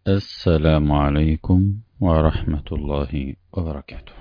السلام عليكم ورحمة الله وبركاته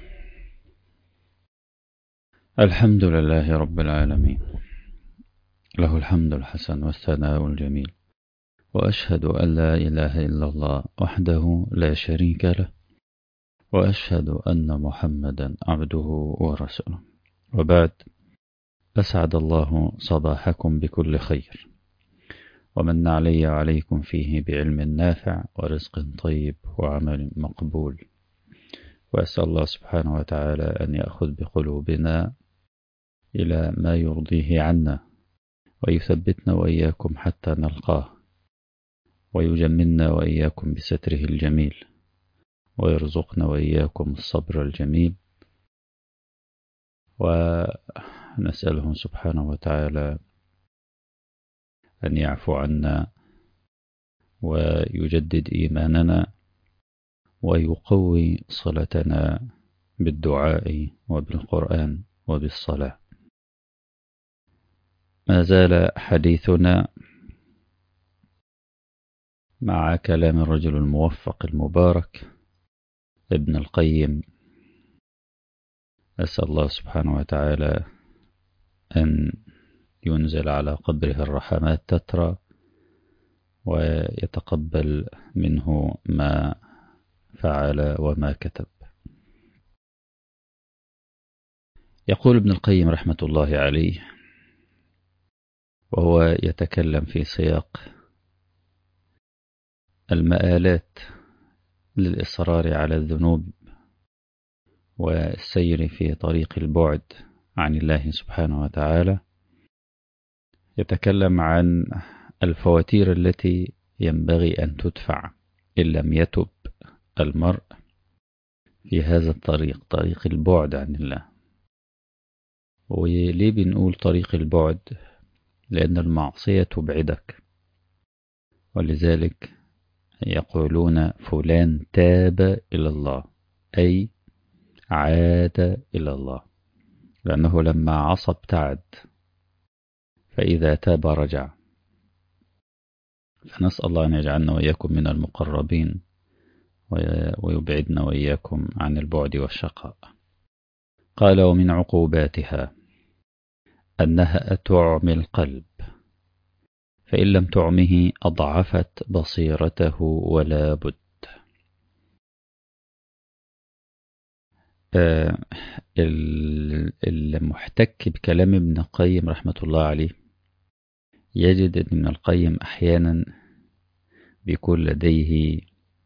الحمد لله رب العالمين له الحمد الحسن والثناء الجميل وأشهد أن لا إله إلا الله وحده لا شريك له وأشهد أن محمدا عبده ورسوله وبعد أسعد الله صباحكم بكل خير ومن علي عليكم فيه بعلم نافع ورزق طيب وعمل مقبول وأسأل الله سبحانه وتعالى أن يأخذ بقلوبنا إلى ما يرضيه عنا ويثبتنا وإياكم حتى نلقاه ويجملنا وإياكم بستره الجميل ويرزقنا وإياكم الصبر الجميل ونسأله سبحانه وتعالى أن يعفو عنا ويجدد إيماننا ويقوي صلتنا بالدعاء وبالقرآن وبالصلاة ما زال حديثنا مع كلام الرجل الموفق المبارك ابن القيم أسأل الله سبحانه وتعالى أن ينزل على قبره الرحمات تترى ويتقبل منه ما فعل وما كتب يقول ابن القيم رحمة الله عليه وهو يتكلم في سياق المآلات للإصرار على الذنوب والسير في طريق البعد عن الله سبحانه وتعالى يتكلم عن الفواتير التي ينبغي أن تدفع إن لم يتب المرء في هذا الطريق طريق البعد عن الله وليه بنقول طريق البعد لأن المعصية تبعدك ولذلك يقولون فلان تاب إلى الله أي عاد إلى الله لأنه لما عصى ابتعد فإذا تاب رجع فنسأل الله أن يجعلنا وإياكم من المقربين ويبعدنا وإياكم عن البعد والشقاء قال ومن عقوباتها أنها تعمي القلب فإن لم تعمه أضعفت بصيرته ولا بد آه المحتك بكلام ابن القيم رحمة الله عليه يجد أن ابن القيم أحيانا بيكون لديه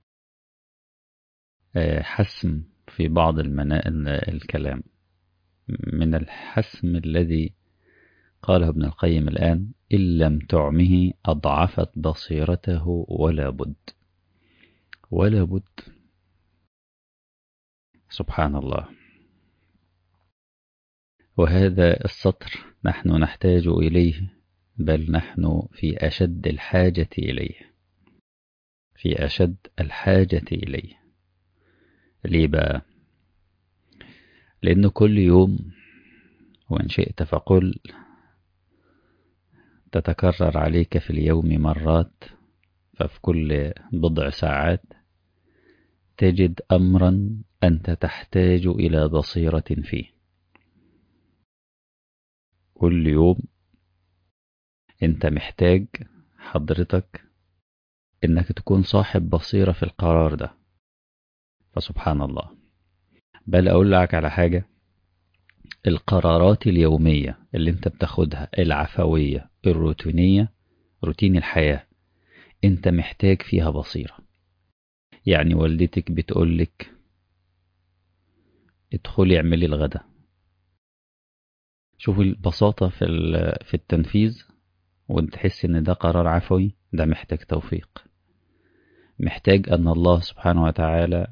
آه حسم في بعض المنا... الكلام من الحسم الذي قاله ابن القيم الآن إن لم تعمه أضعفت بصيرته ولا بد ولا بد سبحان الله وهذا السطر نحن نحتاج إليه بل نحن في أشد الحاجة إليه في أشد الحاجة إليه ليه بقى لأنه كل يوم وإن شئت فقل تتكرر عليك في اليوم مرات ففي كل بضع ساعات تجد أمرا أنت تحتاج إلى بصيرة فيه كل يوم أنت محتاج حضرتك إنك تكون صاحب بصيرة في القرار ده فسبحان الله بل أقول لك على حاجة القرارات اليومية اللي انت بتاخدها العفوية الروتينية روتين الحياة انت محتاج فيها بصيرة يعني والدتك بتقولك ادخلي اعملي الغدا شوفوا البساطة في, في التنفيذ وانت تحس ان ده قرار عفوي ده محتاج توفيق محتاج ان الله سبحانه وتعالى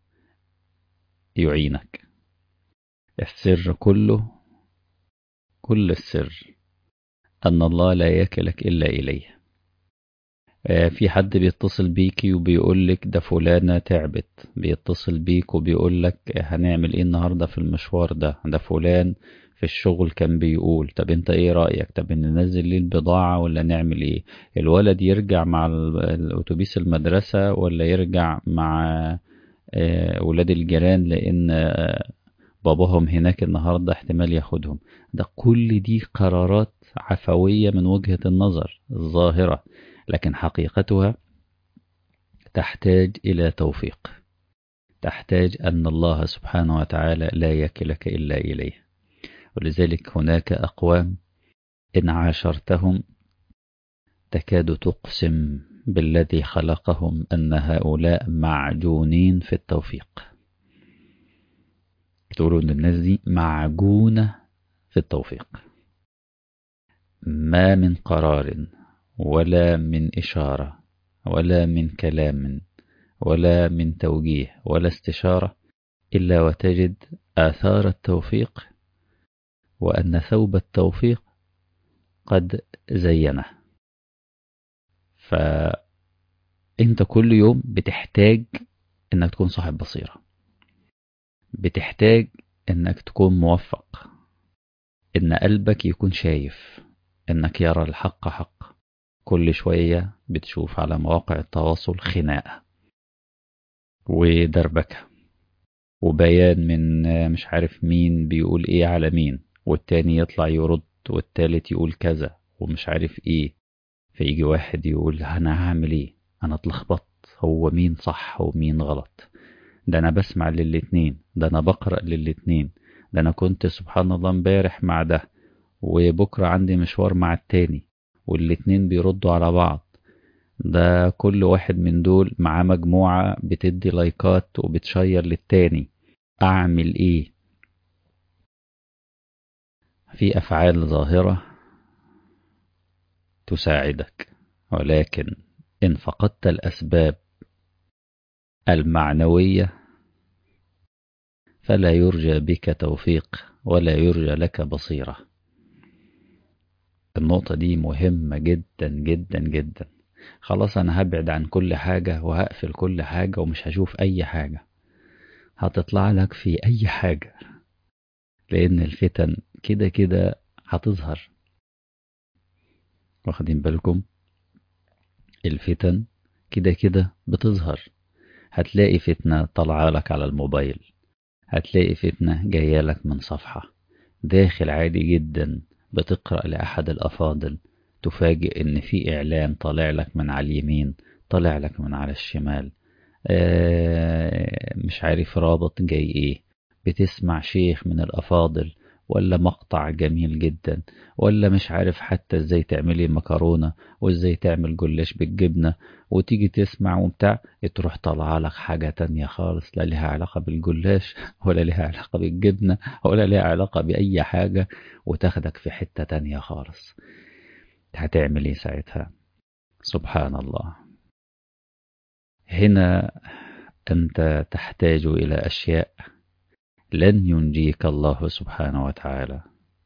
يعينك السر كله كل السر أن الله لا يكلك إلا إليه في حد بيتصل بيكي وبيقولك ده فلانة تعبت بيتصل بيك وبيقولك هنعمل ايه النهاردة في المشوار ده ده فلان في الشغل كان بيقول طب انت ايه رأيك طب ننزل ليه البضاعة ولا نعمل ايه الولد يرجع مع الاتوبيس المدرسة ولا يرجع مع ولاد الجيران لان باباهم هناك النهاردة احتمال ياخدهم ده كل دي قرارات عفوية من وجهة النظر الظاهرة لكن حقيقتها تحتاج إلى توفيق تحتاج أن الله سبحانه وتعالى لا يكلك إلا إليه ولذلك هناك أقوام إن عاشرتهم تكاد تقسم بالذي خلقهم أن هؤلاء معجونين في التوفيق تقولوا أن الناس دي معجونة في التوفيق ما من قرار ولا من إشارة ولا من كلام ولا من توجيه ولا استشارة إلا وتجد آثار التوفيق وأن ثوب التوفيق قد زينه فأنت كل يوم بتحتاج أنك تكون صاحب بصيرة بتحتاج أنك تكون موفق إن قلبك يكون شايف إنك يرى الحق حق كل شوية بتشوف على مواقع التواصل خناقة ودربكة وبيان من مش عارف مين بيقول ايه على مين والتاني يطلع يرد والتالت يقول كذا ومش عارف ايه فيجي واحد يقول انا هعمل ايه انا اتلخبطت هو مين صح ومين غلط ده انا بسمع للاتنين ده انا بقرأ للاتنين ده انا كنت سبحان الله امبارح مع ده وبكرة عندي مشوار مع التاني والاتنين بيردوا على بعض ده كل واحد من دول معاه مجموعة بتدي لايكات وبتشير للتاني أعمل إيه في أفعال ظاهرة تساعدك ولكن إن فقدت الأسباب المعنوية فلا يرجى بك توفيق ولا يرجى لك بصيرة النقطة دي مهمة جدا جدا جدا خلاص أنا هبعد عن كل حاجة وهقفل كل حاجة ومش هشوف أي حاجة هتطلع لك في أي حاجة لأن الفتن كده كده هتظهر واخدين بالكم الفتن كده كده بتظهر هتلاقي فتنة طالعة لك على الموبايل هتلاقي فتنة جاية لك من صفحة داخل عادي جدا بتقرأ لأحد الأفاضل تفاجئ إن في إعلان طالع لك من على اليمين طالع لك من على الشمال آه مش عارف رابط جاي إيه بتسمع شيخ من الأفاضل ولا مقطع جميل جدا ولا مش عارف حتى ازاي تعملي مكرونة وازاي تعمل جلاش بالجبنة وتيجي تسمع وبتاع تروح طالعة لك حاجة تانية خالص لا لها علاقة بالجلاش ولا لها علاقة بالجبنة ولا لها علاقة بأي حاجة وتاخدك في حتة تانية خالص هتعمل ايه ساعتها سبحان الله هنا أنت تحتاج إلى أشياء لن ينجيك الله سبحانه وتعالى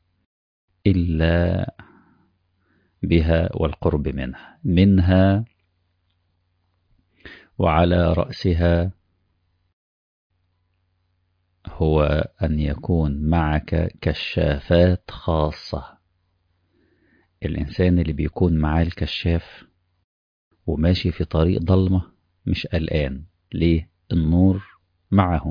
إلا بها والقرب منها منها وعلى رأسها هو أن يكون معك كشافات خاصة الإنسان اللي بيكون معاه الكشاف وماشي في طريق ضلمة مش قلقان ليه النور معه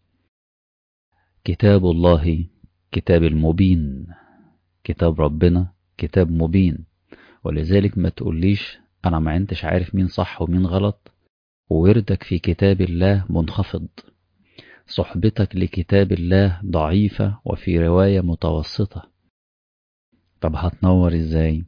كتاب الله كتاب المبين كتاب ربنا كتاب مبين ولذلك ما تقوليش أنا ما انتش عارف مين صح ومين غلط ووردك في كتاب الله منخفض صحبتك لكتاب الله ضعيفة وفي رواية متوسطة طب هتنور ازاي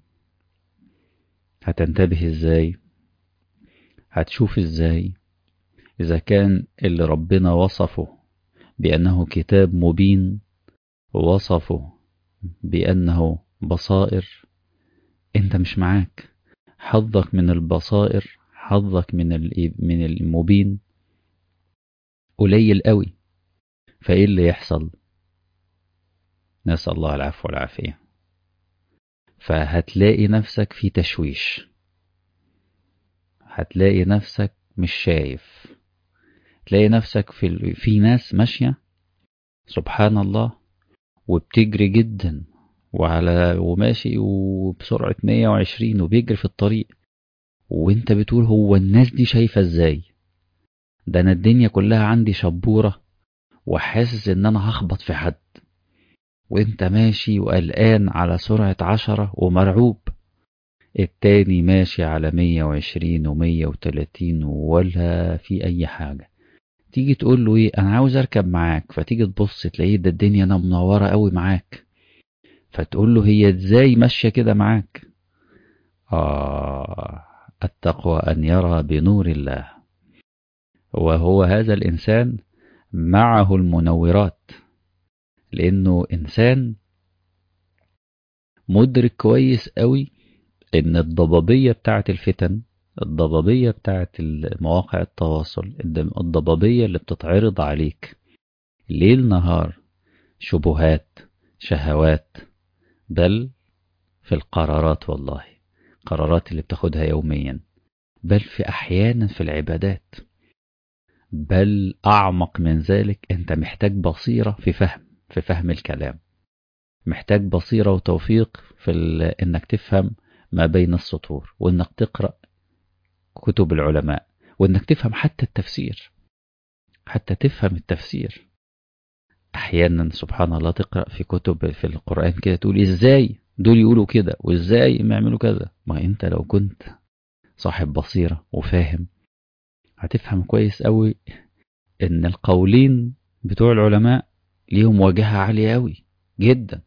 هتنتبه ازاي هتشوف ازاي إذا كان اللي ربنا وصفه بأنه كتاب مبين ووصفه بأنه بصائر أنت مش معاك حظك من البصائر حظك من من المبين قليل قوي فإيه اللي يحصل نسأل الله العفو والعافية فهتلاقي نفسك في تشويش هتلاقي نفسك مش شايف تلاقي نفسك في في ناس ماشية سبحان الله وبتجري جدا وعلى وماشي وبسرعة 120 وبيجري في الطريق وانت بتقول هو الناس دي شايفة ازاي ده انا الدنيا كلها عندي شبورة وحاسس ان انا هخبط في حد وانت ماشي وقلقان على سرعة عشرة ومرعوب التاني ماشي على مية وعشرين ومية وتلاتين ولا في أي حاجة تيجي تقول له ايه انا عاوز اركب معاك فتيجي تبص تلاقيه ده الدنيا انا منورة قوي معاك فتقول له هي ازاي ماشية كده معاك آه التقوى أن يرى بنور الله وهو هذا الإنسان معه المنورات لأنه إنسان مدرك كويس قوي إن الضبابية بتاعة الفتن الضبابية بتاعة مواقع التواصل الضبابية اللي بتتعرض عليك ليل نهار شبهات شهوات بل في القرارات والله قرارات اللي بتاخدها يوميا بل في أحيانا في العبادات بل أعمق من ذلك أنت محتاج بصيرة في فهم في فهم الكلام محتاج بصيرة وتوفيق في إنك تفهم ما بين السطور وإنك تقرأ كتب العلماء وإنك تفهم حتى التفسير حتى تفهم التفسير أحيانا سبحان الله تقرأ في كتب في القرآن كده تقول إزاي دول يقولوا كده وإزاي ما يعملوا كذا ما أنت لو كنت صاحب بصيرة وفاهم هتفهم كويس قوي إن القولين بتوع العلماء ليهم واجهة عالية قوي جدا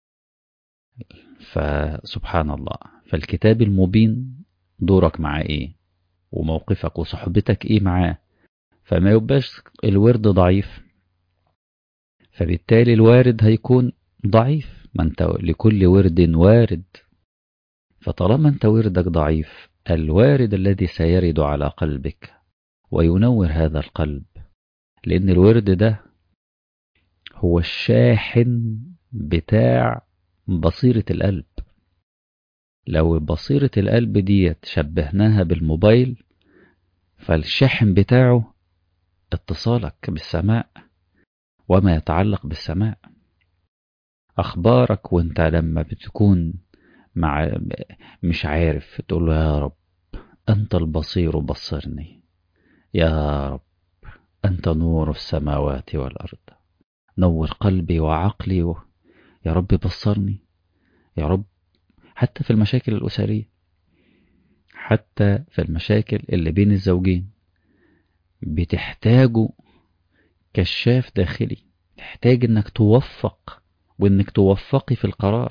فسبحان الله فالكتاب المبين دورك معاه ايه وموقفك وصحبتك ايه معاه فما يبقاش الورد ضعيف فبالتالي الوارد هيكون ضعيف ما انت لكل ورد وارد فطالما انت وردك ضعيف الوارد الذي سيرد على قلبك وينور هذا القلب لان الورد ده هو الشاحن بتاع بصيرة القلب لو بصيرة القلب ديت شبهناها بالموبايل فالشاحن بتاعه اتصالك بالسماء وما يتعلق بالسماء أخبارك وانت لما بتكون مع مش عارف تقول له يا رب أنت البصير بصرني يا رب أنت نور السماوات والأرض نور قلبي وعقلي و... يا رب بصرني يا رب حتى في المشاكل الأسرية حتى في المشاكل اللي بين الزوجين بتحتاجوا كشاف داخلي تحتاج انك توفق وانك توفقي في القرار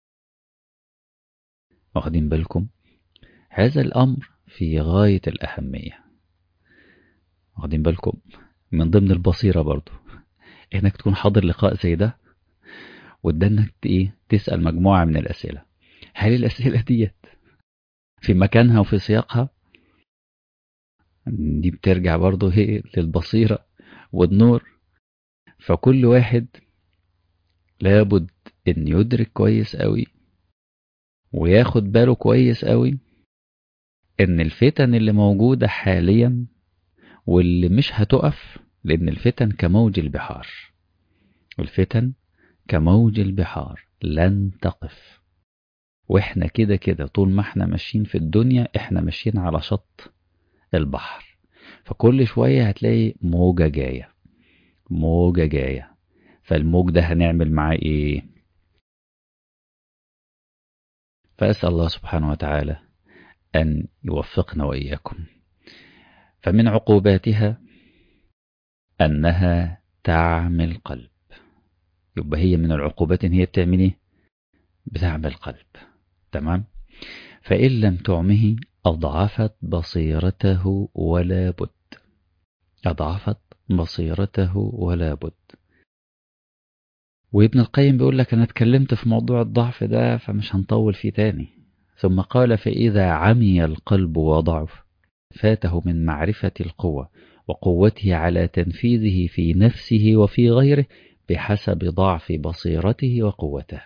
واخدين بالكم هذا الامر في غاية الاهمية واخدين بالكم من ضمن البصيرة برضو انك تكون حاضر لقاء زي ده وده انك ايه تسأل مجموعة من الاسئلة هل الاسئلة ديت في مكانها وفي سياقها دي بترجع برضو هي للبصيرة والنور فكل واحد لابد ان يدرك كويس قوي وياخد باله كويس قوي ان الفتن اللي موجودة حاليا واللي مش هتقف لان الفتن كموج البحار والفتن كموج البحار لن تقف واحنا كده كده طول ما احنا ماشيين في الدنيا احنا ماشيين على شط البحر فكل شوية هتلاقي موجة جاية موجة جاية فالموج ده هنعمل معاه ايه فأسأل الله سبحانه وتعالى أن يوفقنا وإياكم فمن عقوباتها أنها تعمي القلب يبقى هي من العقوبات إن هي بتعمل إيه؟ بتعمي القلب تمام فإن لم تعمه أضعفت بصيرته ولا بد أضعفت بصيرته ولا بد وابن القيم بيقول لك أنا اتكلمت في موضوع الضعف ده فمش هنطول فيه تاني ثم قال فإذا عمي القلب وضعف فاته من معرفة القوة وقوته على تنفيذه في نفسه وفي غيره بحسب ضعف بصيرته وقوته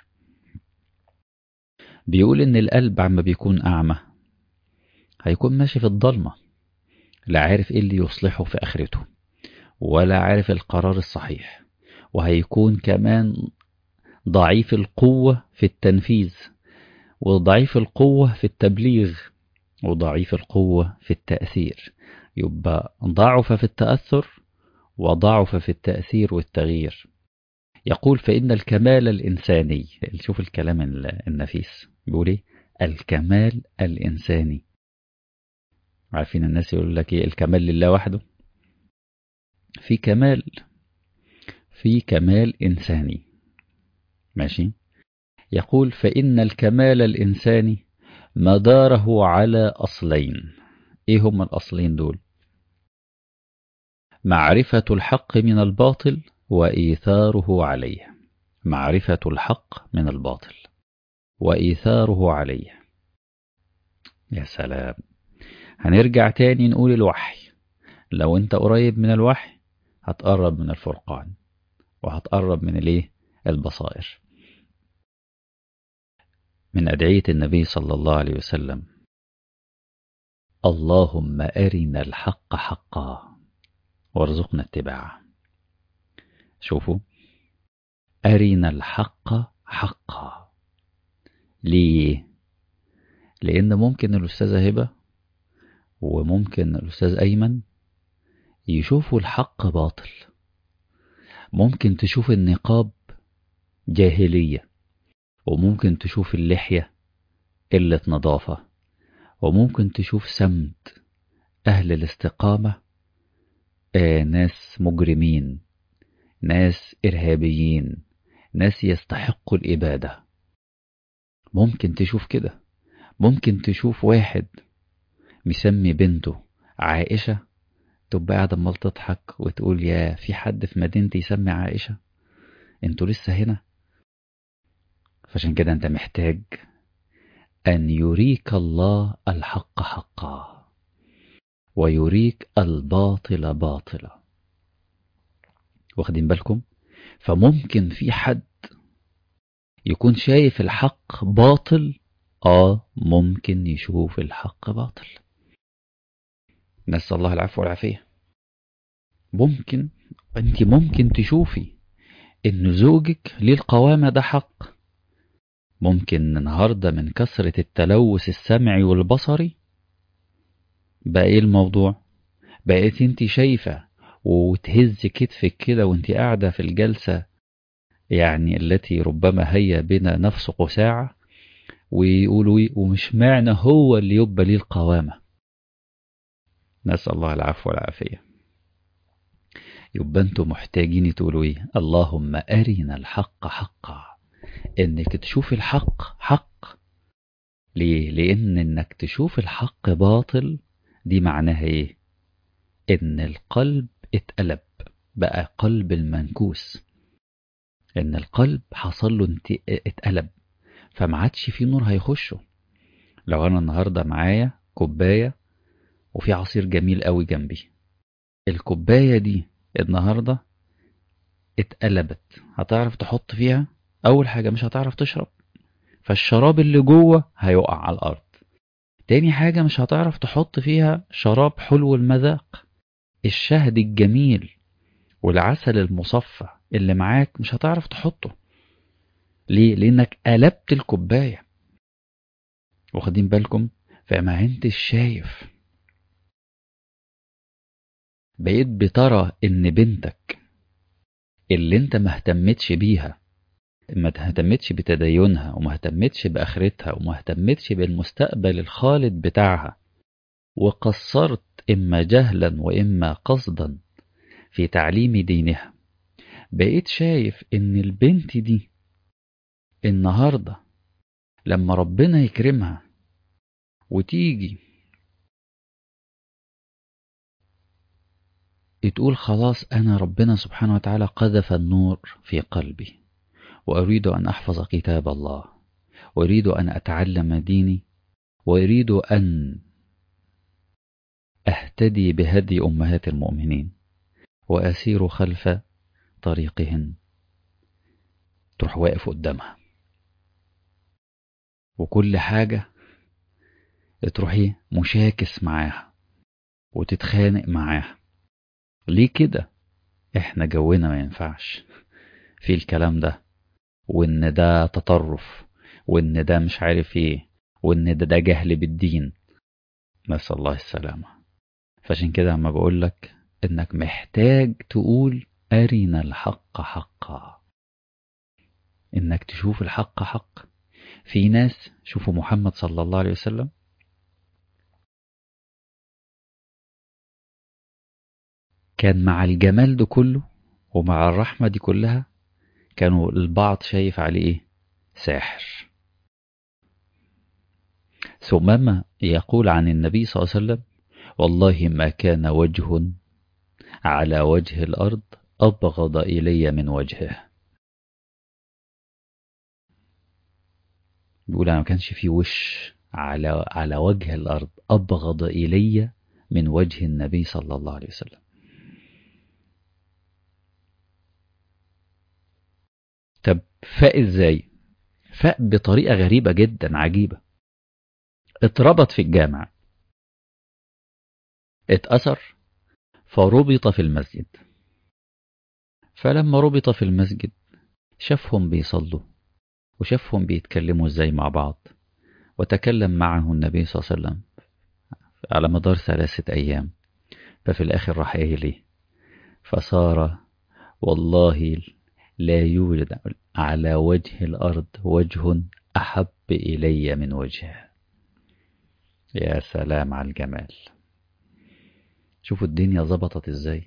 بيقول إن القلب عما بيكون أعمى هيكون ماشي في الضلمة لا عارف إيه اللي يصلحه في آخرته ولا عارف القرار الصحيح وهيكون كمان ضعيف القوة في التنفيذ وضعيف القوة في التبليغ وضعيف القوة في التأثير يبقى ضعف في التأثر وضعف في التأثير والتغيير يقول فإن الكمال الإنساني شوف الكلام النفيس بيقول إيه الكمال الإنساني عارفين الناس يقول لك إيه الكمال لله وحده في كمال في كمال إنساني ماشي يقول فإن الكمال الإنساني مداره على أصلين إيه هم الأصلين دول معرفة الحق من الباطل وإيثاره عليه معرفة الحق من الباطل وإيثاره عليه يا سلام هنرجع تاني نقول الوحي لو انت قريب من الوحي هتقرب من الفرقان وهتقرب من الايه البصائر من أدعية النبي صلى الله عليه وسلم اللهم أرنا الحق حقا وارزقنا اتباعه شوفوا أرنا الحق حقا ليه لأن ممكن الأستاذة هبة وممكن الأستاذ أيمن يشوفوا الحق باطل ممكن تشوف النقاب جاهلية وممكن تشوف اللحية قلة نظافة وممكن تشوف سمت أهل الاستقامة آه ناس مجرمين ناس إرهابيين ناس يستحقوا الإبادة ممكن تشوف كده ممكن تشوف واحد مسمي بنته عائشة تبقى قاعدة عمال تضحك وتقول يا في حد في مدينتي يسمي عائشة انتوا لسه هنا فعشان كده انت محتاج أن يريك الله الحق حقا ويريك الباطل باطلا واخدين بالكم فممكن في حد يكون شايف الحق باطل اه ممكن يشوف الحق باطل نسأل الله العفو والعافية ممكن انت ممكن تشوفي ان زوجك ليه القوامة ده حق ممكن النهاردة من كثرة التلوث السمعي والبصري بقى ايه الموضوع بقيت انت شايفة وتهز كتفك كده وانت قاعدة في الجلسة يعني التي ربما هي بنا نفسق ساعة ويقولوا ايه ومش معنى هو اللي يبقى ليه القوامة نسأل الله العفو والعافية يبقى انتوا محتاجين تقولوا ايه اللهم أرنا الحق حقا انك تشوف الحق حق ليه لان انك تشوف الحق باطل دي معناها ايه ان القلب اتقلب بقى قلب المنكوس ان القلب حصل له اتقلب فما عادش فيه نور هيخشه لو انا النهارده معايا كوبايه وفي عصير جميل قوي جنبي الكوبايه دي النهارده اتقلبت هتعرف تحط فيها اول حاجه مش هتعرف تشرب فالشراب اللي جوه هيقع على الارض تاني حاجه مش هتعرف تحط فيها شراب حلو المذاق الشهد الجميل والعسل المصفى اللي معاك مش هتعرف تحطه ليه لانك قلبت الكوبايه واخدين بالكم فما انتش شايف بقيت بترى ان بنتك اللي انت ما اهتمتش بيها ما اهتمتش بتدينها وما اهتمتش باخرتها وما اهتمتش بالمستقبل الخالد بتاعها وقصرت اما جهلا واما قصدا في تعليم دينها بقيت شايف ان البنت دي النهارده لما ربنا يكرمها وتيجي تقول خلاص أنا ربنا سبحانه وتعالى قذف النور في قلبي وأريد أن أحفظ كتاب الله وأريد أن أتعلم ديني وأريد أن أهتدي بهدي أمهات المؤمنين وأسير خلف طريقهن تروح واقف قدامها وكل حاجة تروحي مشاكس معاها وتتخانق معاها ليه كده احنا جونا ما ينفعش في الكلام ده وإن ده تطرف وإن ده مش عارف إيه وإن ده ده جهل بالدين نسأل الله السلامة فعشان كده لما بقول لك إنك محتاج تقول أرنا الحق حقا إنك تشوف الحق حق في ناس شوفوا محمد صلى الله عليه وسلم كان مع الجمال ده كله ومع الرحمة دي كلها كانوا البعض شايف عليه ايه ساحر ثمما يقول عن النبي صلى الله عليه وسلم والله ما كان وجه على وجه الأرض أبغض إلي من وجهه بيقول أنا ما كانش في وش على على وجه الأرض أبغض إلي من وجه النبي صلى الله عليه وسلم طب فاق ازاي فاق بطريقة غريبة جدا عجيبة اتربط في الجامع اتأثر فربط في المسجد فلما ربط في المسجد شافهم بيصلوا وشافهم بيتكلموا ازاي مع بعض وتكلم معه النبي صلى الله عليه وسلم على مدار ثلاثة أيام ففي الآخر راح قايل ايه فصار والله لا يوجد على وجه الأرض وجه أحب إلي من وجهه يا سلام على الجمال شوفوا الدنيا ظبطت ازاي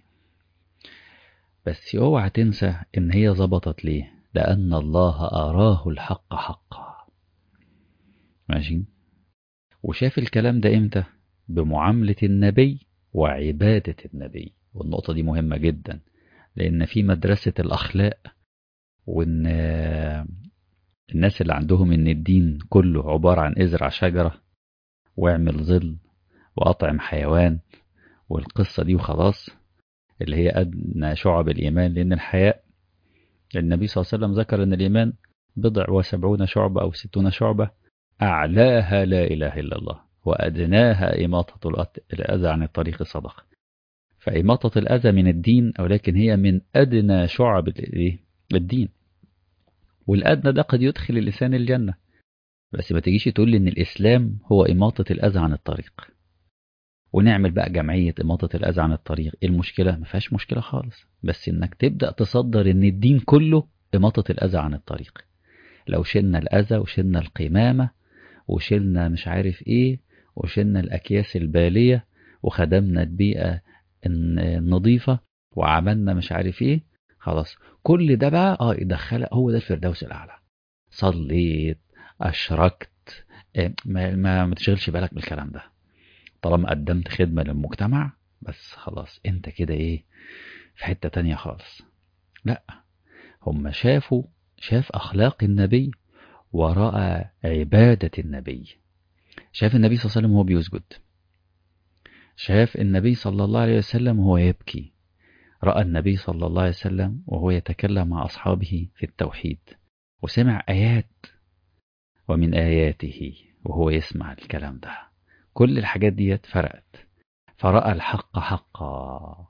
بس اوعى تنسى ان هي ظبطت ليه لأن الله أراه الحق حقا ماشي وشاف الكلام ده امتى بمعاملة النبي وعبادة النبي والنقطة دي مهمة جدا لأن في مدرسة الأخلاق وإن الناس اللي عندهم إن الدين كله عبارة عن ازرع شجرة واعمل ظل وأطعم حيوان والقصة دي وخلاص اللي هي أدنى شعب الإيمان لأن الحياء النبي صلى الله عليه وسلم ذكر أن الإيمان بضع وسبعون شعبة أو ستون شعبة أعلاها لا إله إلا الله وأدناها إماطة الأذى عن الطريق صدق فإماطة الأذى من الدين ولكن هي من أدنى شعب الدين والأدنى ده قد يدخل اللسان الجنة بس ما تجيش تقول لي إن الإسلام هو إماطة الأذى عن الطريق ونعمل بقى جمعية إماطة الأذى عن الطريق إيه المشكلة؟ ما فيهاش مشكلة خالص بس إنك تبدأ تصدر إن الدين كله إماطة الأذى عن الطريق لو شلنا الأذى وشلنا القمامة وشلنا مش عارف إيه وشلنا الأكياس البالية وخدمنا البيئة النظيفة وعملنا مش عارف إيه خلاص كل ده بقى اه يدخلك هو ده الفردوس الأعلى صليت أشركت ما, ما, ما تشغلش بالك بالكلام ده طالما قدمت خدمة للمجتمع بس خلاص انت كده ايه في حتة تانية خالص لا هم شافوا شاف أخلاق النبي ورأى عبادة النبي شاف النبي صلى الله عليه وسلم وهو بيسجد شاف النبي صلى الله عليه وسلم وهو يبكي رأى النبي صلى الله عليه وسلم وهو يتكلم مع أصحابه في التوحيد وسمع آيات ومن آياته وهو يسمع الكلام ده كل الحاجات دي فرقت فرأى الحق حقا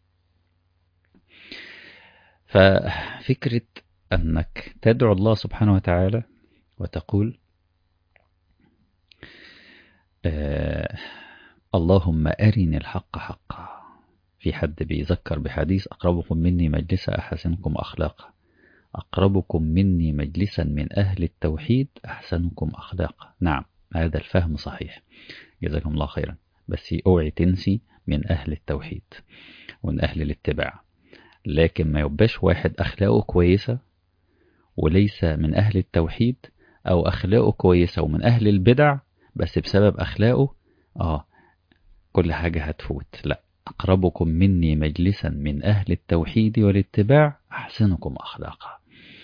ففكرة أنك تدعو الله سبحانه وتعالى وتقول آه اللهم أرني الحق حقا في حد بيذكر بحديث أقربكم مني مجلسا أحسنكم أخلاقا أقربكم مني مجلسا من أهل التوحيد أحسنكم أخلاقا نعم هذا الفهم صحيح جزاكم الله خيرا بس اوعي تنسي من أهل التوحيد ومن أهل الاتباع لكن ما يبقاش واحد أخلاقه كويسة وليس من أهل التوحيد أو أخلاقه كويسة ومن أهل البدع بس بسبب أخلاقه آه كل حاجة هتفوت لا أقربكم مني مجلسا من أهل التوحيد والاتباع أحسنكم أخلاقا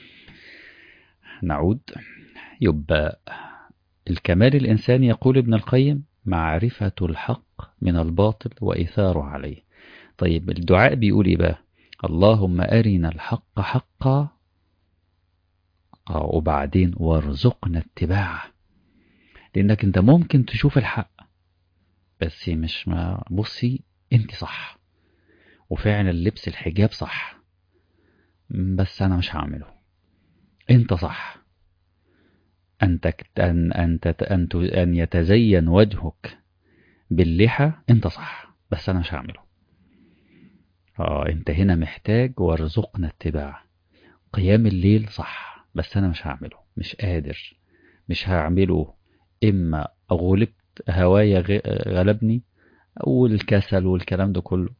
نعود يبقى الكمال الإنساني يقول ابن القيم معرفة الحق من الباطل وإثاره عليه طيب الدعاء بيقول إيه بقى اللهم أرنا الحق حقا وبعدين وارزقنا اتباعه لأنك أنت ممكن تشوف الحق بس مش ما بصي أنت صح وفعلا لبس الحجاب صح بس أنا مش هعمله انت صح أن, تكت أن, أن, تت أن, أن يتزين وجهك باللحى انت صح بس أنا مش هعمله اه انت هنا محتاج وارزقنا اتباع قيام الليل صح بس أنا مش هعمله مش قادر مش هعمله إما غلبت هوايا غلبني أو الكسل والكلام ده كله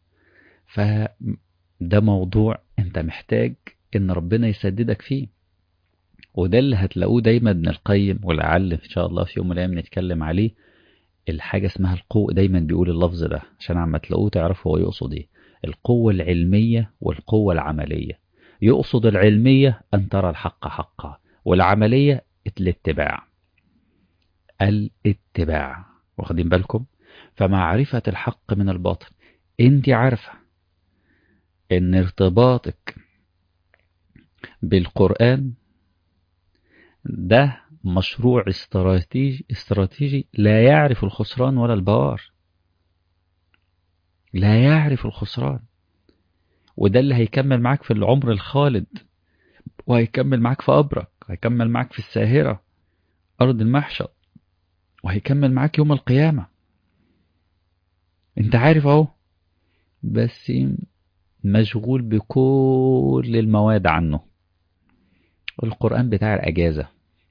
فده موضوع انت محتاج ان ربنا يسددك فيه وده اللي هتلاقوه دايما ابن القيم ولعل ان شاء الله في يوم من الايام نتكلم عليه الحاجه اسمها القوه دايما بيقول اللفظ ده عشان عما تلاقوه تعرفوا هو يقصد ايه القوه العلميه والقوه العمليه يقصد العلميه ان ترى الحق حقا والعمليه الاتباع الاتباع واخدين بالكم فمعرفه الحق من الباطل انت عارفه ان ارتباطك بالقرآن ده مشروع استراتيجي استراتيجي لا يعرف الخسران ولا البوار لا يعرف الخسران وده اللي هيكمل معاك في العمر الخالد وهيكمل معاك في قبرك هيكمل معاك في الساهرة أرض المحشر وهيكمل معاك يوم القيامة انت عارف اهو بس مشغول بكل المواد عنه القرآن بتاع الأجازة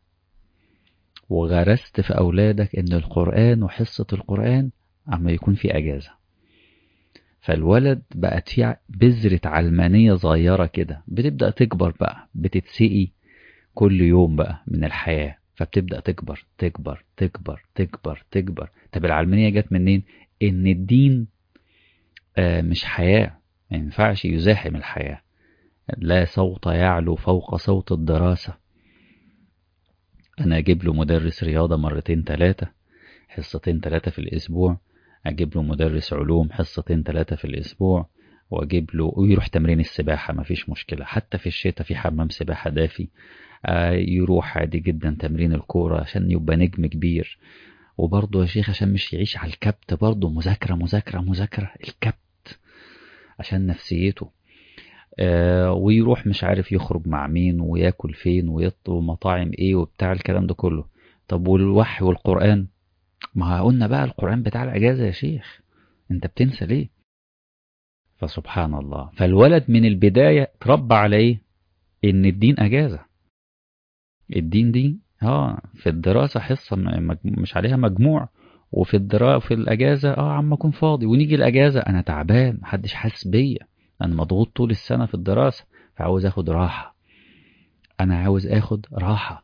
وغرست في أولادك إن القرآن وحصة القرآن عما يكون في أجازة فالولد بقت فيه بذرة علمانية صغيرة كده بتبدأ تكبر بقى بتتسقي كل يوم بقى من الحياة فبتبدأ تكبر تكبر تكبر تكبر تكبر طب العلمانية جت منين؟ إن الدين آه مش حياة ما ينفعش يزاحم الحياة لا صوت يعلو فوق صوت الدراسة أنا أجيب له مدرس رياضة مرتين تلاتة حصتين تلاتة في الأسبوع أجيب له مدرس علوم حصتين تلاتة في الأسبوع وأجيب له ويروح تمرين السباحة مفيش مشكلة حتى في الشتاء في حمام سباحة دافي آه يروح عادي جدا تمرين الكورة عشان يبقى نجم كبير وبرضه يا شيخ عشان مش يعيش على الكبت برضه مذاكرة مذاكرة مذاكرة الكبت عشان نفسيته آه ويروح مش عارف يخرج مع مين وياكل فين ويطلب مطاعم ايه وبتاع الكلام ده كله طب والوحي والقرآن ما قلنا بقى القرآن بتاع الأجازة يا شيخ انت بتنسى ليه فسبحان الله فالولد من البداية تربى على ايه ان الدين أجازة الدين دي اه في الدراسة حصة مش عليها مجموع وفي الدراسة في الأجازة اه عم أكون فاضي ونيجي الأجازة أنا تعبان محدش حاسس بيا أنا مضغوط طول السنة في الدراسة فعاوز أخد راحة أنا عاوز أخد راحة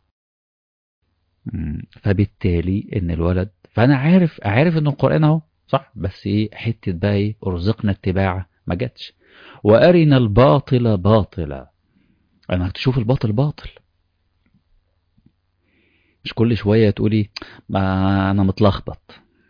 فبالتالي إن الولد فأنا عارف عارف إن القرآن أهو صح بس إيه حتة بقى إيه أرزقنا اتباعه ما جاتش وأرنا الباطل باطلا أنا تشوف الباطل باطل مش كل شوية تقولي ما أنا متلخبط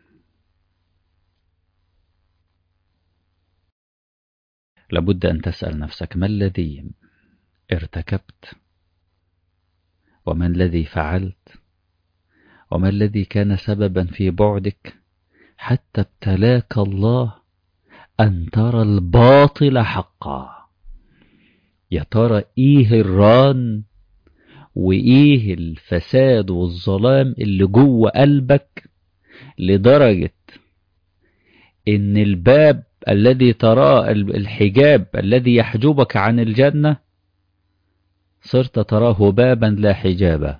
لابد أن تسأل نفسك ما الذي ارتكبت وما الذي فعلت وما الذي كان سببا في بعدك حتى ابتلاك الله أن ترى الباطل حقا يا ترى إيه الران وإيه الفساد والظلام اللي جوه قلبك لدرجة إن الباب الذي تراه الحجاب الذي يحجبك عن الجنة صرت تراه بابا لا حجابا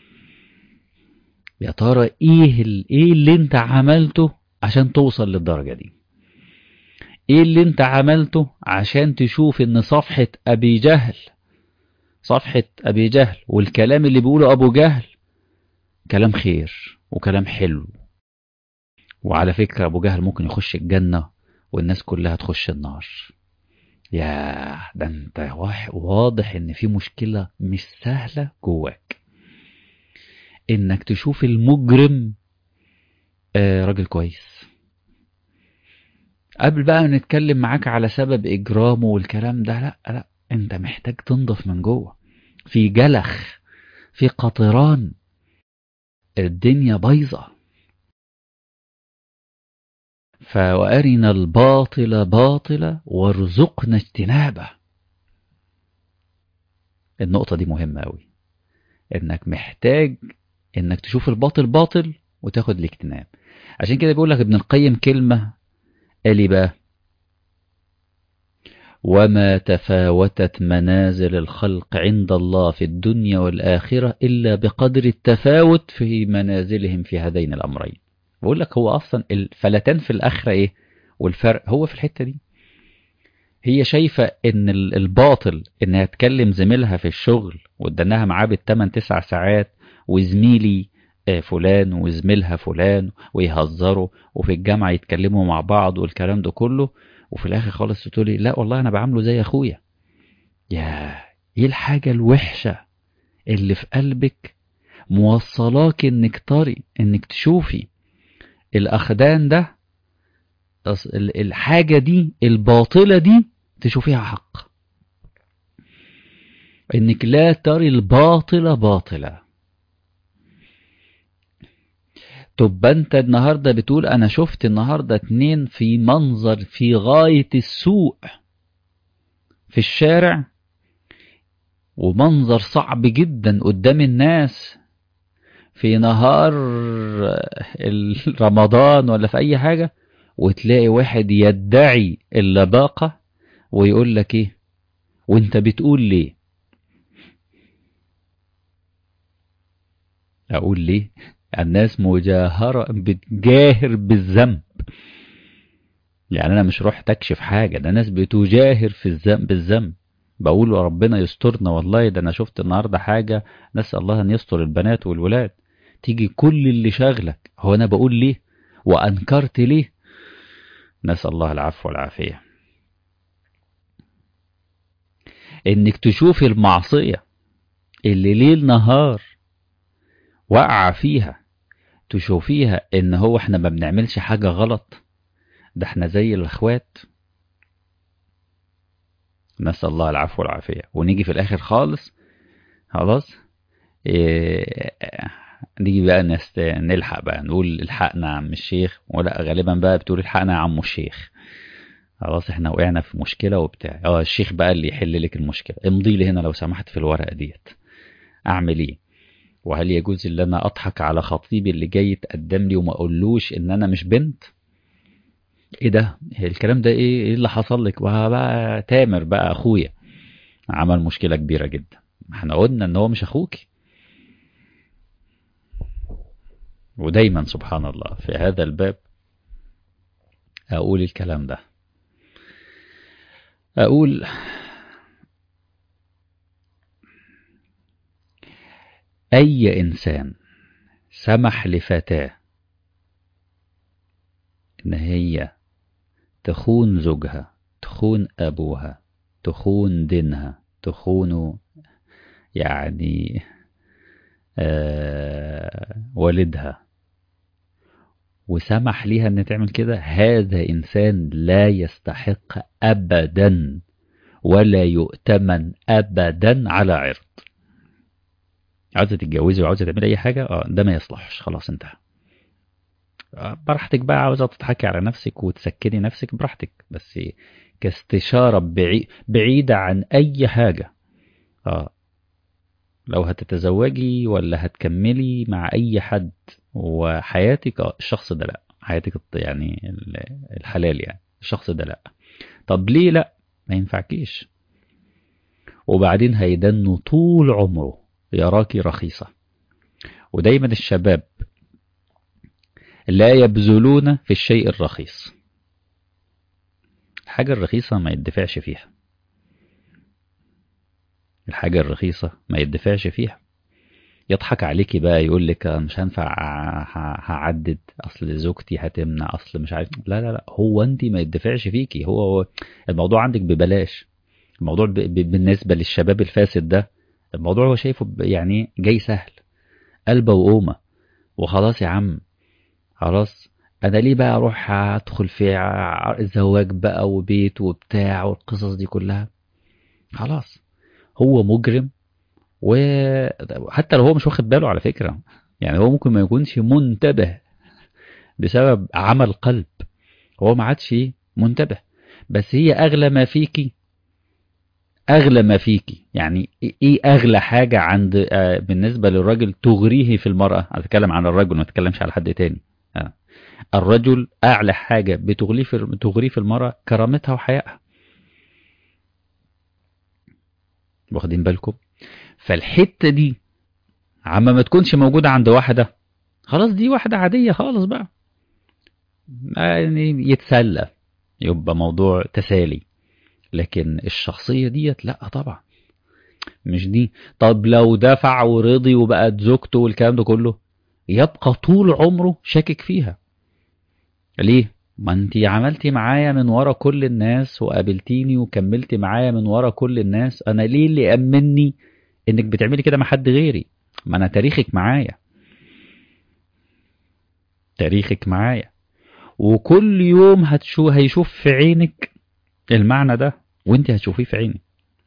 يا ترى ايه ايه اللي انت عملته عشان توصل للدرجة دي ايه اللي انت عملته عشان تشوف ان صفحة ابي جهل صفحة ابي جهل والكلام اللي بيقوله ابو جهل كلام خير وكلام حلو وعلى فكرة ابو جهل ممكن يخش الجنة والناس كلها تخش النار يا ده انت واضح ان في مشكلة مش سهلة جواك انك تشوف المجرم آه راجل كويس قبل بقى نتكلم معاك على سبب اجرامه والكلام ده لا لا انت محتاج تنضف من جوه في جلخ في قطران الدنيا بايظه فوارنا الباطل باطلا وارزقنا اجتنابه النقطة دي مهمة أوي انك محتاج انك تشوف الباطل باطل وتاخد الاجتناب عشان كده بيقول لك ابن القيم كلمة قال لي بقى وما تفاوتت منازل الخلق عند الله في الدنيا والآخرة إلا بقدر التفاوت في منازلهم في هذين الأمرين بقول لك هو أصلا الفلتان في الآخرة إيه والفرق هو في الحتة دي هي شايفة ان الباطل انها تكلم زميلها في الشغل وادناها معاه بالتمن تسع ساعات وزميلي فلان وزميلها فلان ويهزروا وفي الجامعة يتكلموا مع بعض والكلام ده كله وفي الاخر خالص تقولي لا والله انا بعامله زي اخويا يا ايه الحاجة الوحشة اللي في قلبك موصلاك انك طري انك تشوفي الاخدان ده الحاجة دي الباطلة دي تشوفيها حق انك لا تري الباطل باطلا طب انت النهاردة بتقول انا شفت النهاردة اتنين في منظر في غاية السوء في الشارع ومنظر صعب جدا قدام الناس في نهار رمضان ولا في اي حاجة وتلاقي واحد يدعي اللباقة ويقول لك ايه وانت بتقول ليه اقول ليه الناس مجاهرة بتجاهر بالذنب يعني انا مش رحت اكشف حاجة ده ناس بتجاهر في الذنب بالذنب بقول ربنا يسترنا والله ده انا شفت النهارده حاجة نسأل الله ان يستر البنات والولاد تيجي كل اللي شاغلك هو انا بقول ليه وانكرت ليه نسأل الله العفو والعافية انك تشوفي المعصية اللي ليل نهار وقع فيها تشوفيها ان هو احنا ما بنعملش حاجة غلط ده احنا زي الاخوات نسأل الله العفو والعافية ونيجي في الاخر خالص خلاص إيه نيجي بقى نست... نلحق بقى نقول الحقنا يا عم الشيخ ولا غالبا بقى بتقول الحقنا يا عم الشيخ خلاص احنا وقعنا في مشكله وبتاع اه الشيخ بقى اللي يحل لك المشكله امضي لي هنا لو سمحت في الورقه ديت اعمل ايه وهل يجوز ان انا اضحك على خطيبي اللي جاي يتقدم لي وما اقولوش ان انا مش بنت ايه ده الكلام ده ايه ايه اللي حصل لك بقى تامر بقى اخويا عمل مشكله كبيره جدا احنا قلنا ان هو مش اخوكي ودايما سبحان الله في هذا الباب أقول الكلام ده أقول أي إنسان سمح لفتاة إن هي تخون زوجها تخون أبوها تخون دينها تخون يعني آه والدها وسمح ليها ان تعمل كده هذا انسان لا يستحق ابدا ولا يؤتمن ابدا على عرض عاوزه تتجوزي وعاوزه تعملي اي حاجه اه ده ما يصلحش خلاص انتهى براحتك بقى عاوزه تضحكي على نفسك وتسكني نفسك براحتك بس كاستشاره بعي... بعيده عن اي حاجه اه لو هتتزوجي ولا هتكملي مع اي حد وحياتك اه الشخص ده لا حياتك يعني الحلال يعني الشخص ده لا طب ليه لا ما ينفعكيش وبعدين هيدنه طول عمره يراكي رخيصة ودايما الشباب لا يبذلون في الشيء الرخيص الحاجة الرخيصة ما يدفعش فيها الحاجة الرخيصة ما يدفعش فيها يضحك عليكي بقى يقول لك مش هنفع هعدد اصل زوجتي هتمنع اصل مش عارف لا لا لا هو انت ما يدفعش فيكي هو, هو الموضوع عندك ببلاش الموضوع ب... ب... بالنسبة للشباب الفاسد ده الموضوع هو شايفه يعني جاي سهل قلبه وقومة وخلاص يا عم خلاص انا ليه بقى اروح ادخل في زواج بقى وبيت وبتاع والقصص دي كلها خلاص هو مجرم وحتى لو هو مش واخد باله على فكرة يعني هو ممكن ما يكونش منتبه بسبب عمل قلب هو ما عادش منتبه بس هي اغلى ما فيكي أغلى ما فيكي يعني إيه أغلى حاجة عند آه، بالنسبة للراجل تغريه في المرأة أتكلم عن الرجل ما أتكلمش على حد تاني آه. الرجل أعلى حاجة بتغريه في تغريه في المرأة كرامتها وحيائها واخدين بالكم فالحتة دي عما ما تكونش موجودة عند واحدة خلاص دي واحدة عادية خالص بقى يعني يتسلى يبقى موضوع تسالي لكن الشخصية ديت لا طبعا مش دي طب لو دفع ورضي وبقت زوجته والكلام ده كله يبقى طول عمره شاكك فيها ليه ما انت عملتي معايا من ورا كل الناس وقابلتيني وكملتي معايا من ورا كل الناس انا ليه اللي امني انك بتعملي كده مع حد غيري ما انا تاريخك معايا تاريخك معايا وكل يوم هتشو هيشوف في عينك المعنى ده وانت هتشوفيه في عينك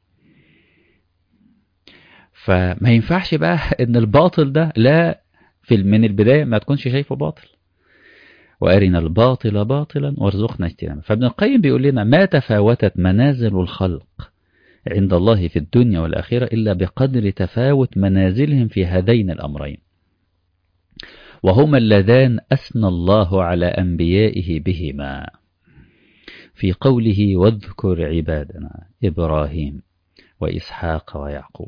فما ينفعش بقى ان الباطل ده لا في من البداية ما تكونش شايفه باطل وأرنا الباطل باطلا وارزقنا اجتنابه فابن القيم بيقول لنا ما تفاوتت منازل الخلق عند الله في الدنيا والآخرة إلا بقدر تفاوت منازلهم في هذين الأمرين وهما اللذان أثنى الله على أنبيائه بهما في قوله واذكر عبادنا إبراهيم وإسحاق ويعقوب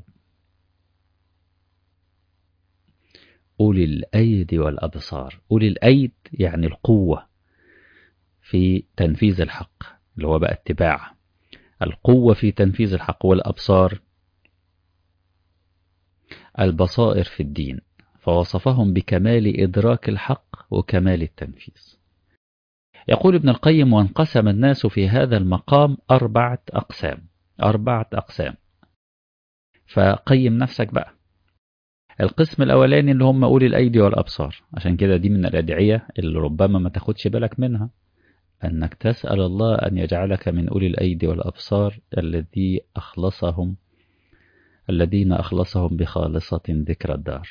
أولي الأيد والأبصار أولي الأيد يعني القوة في تنفيذ الحق اللي هو بقى اتباع القوة في تنفيذ الحق والأبصار البصائر في الدين فوصفهم بكمال إدراك الحق وكمال التنفيذ يقول ابن القيم وانقسم الناس في هذا المقام أربعة أقسام أربعة أقسام فقيم نفسك بقى القسم الأولاني اللي هم أولي الأيدي والأبصار عشان كده دي من الأدعية اللي ربما ما تاخدش بالك منها أنك تسأل الله أن يجعلك من أولي الأيدي والأبصار الذي أخلصهم الذين أخلصهم بخالصة ذكر الدار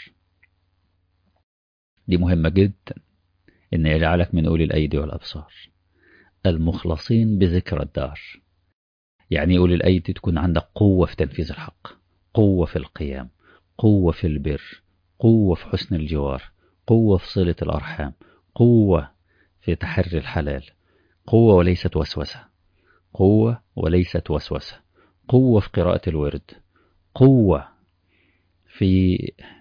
دي مهمة جدا إن يجعلك من أولي الأيدي والأبصار المخلصين بذكر الدار يعني أولي الأيدي تكون عندك قوة في تنفيذ الحق قوة في القيام قوة في البر قوة في حسن الجوار قوة في صلة الأرحام قوة في تحري الحلال قوة وليست وسوسة قوة وليست وسوسة قوة في قراءة الورد قوة في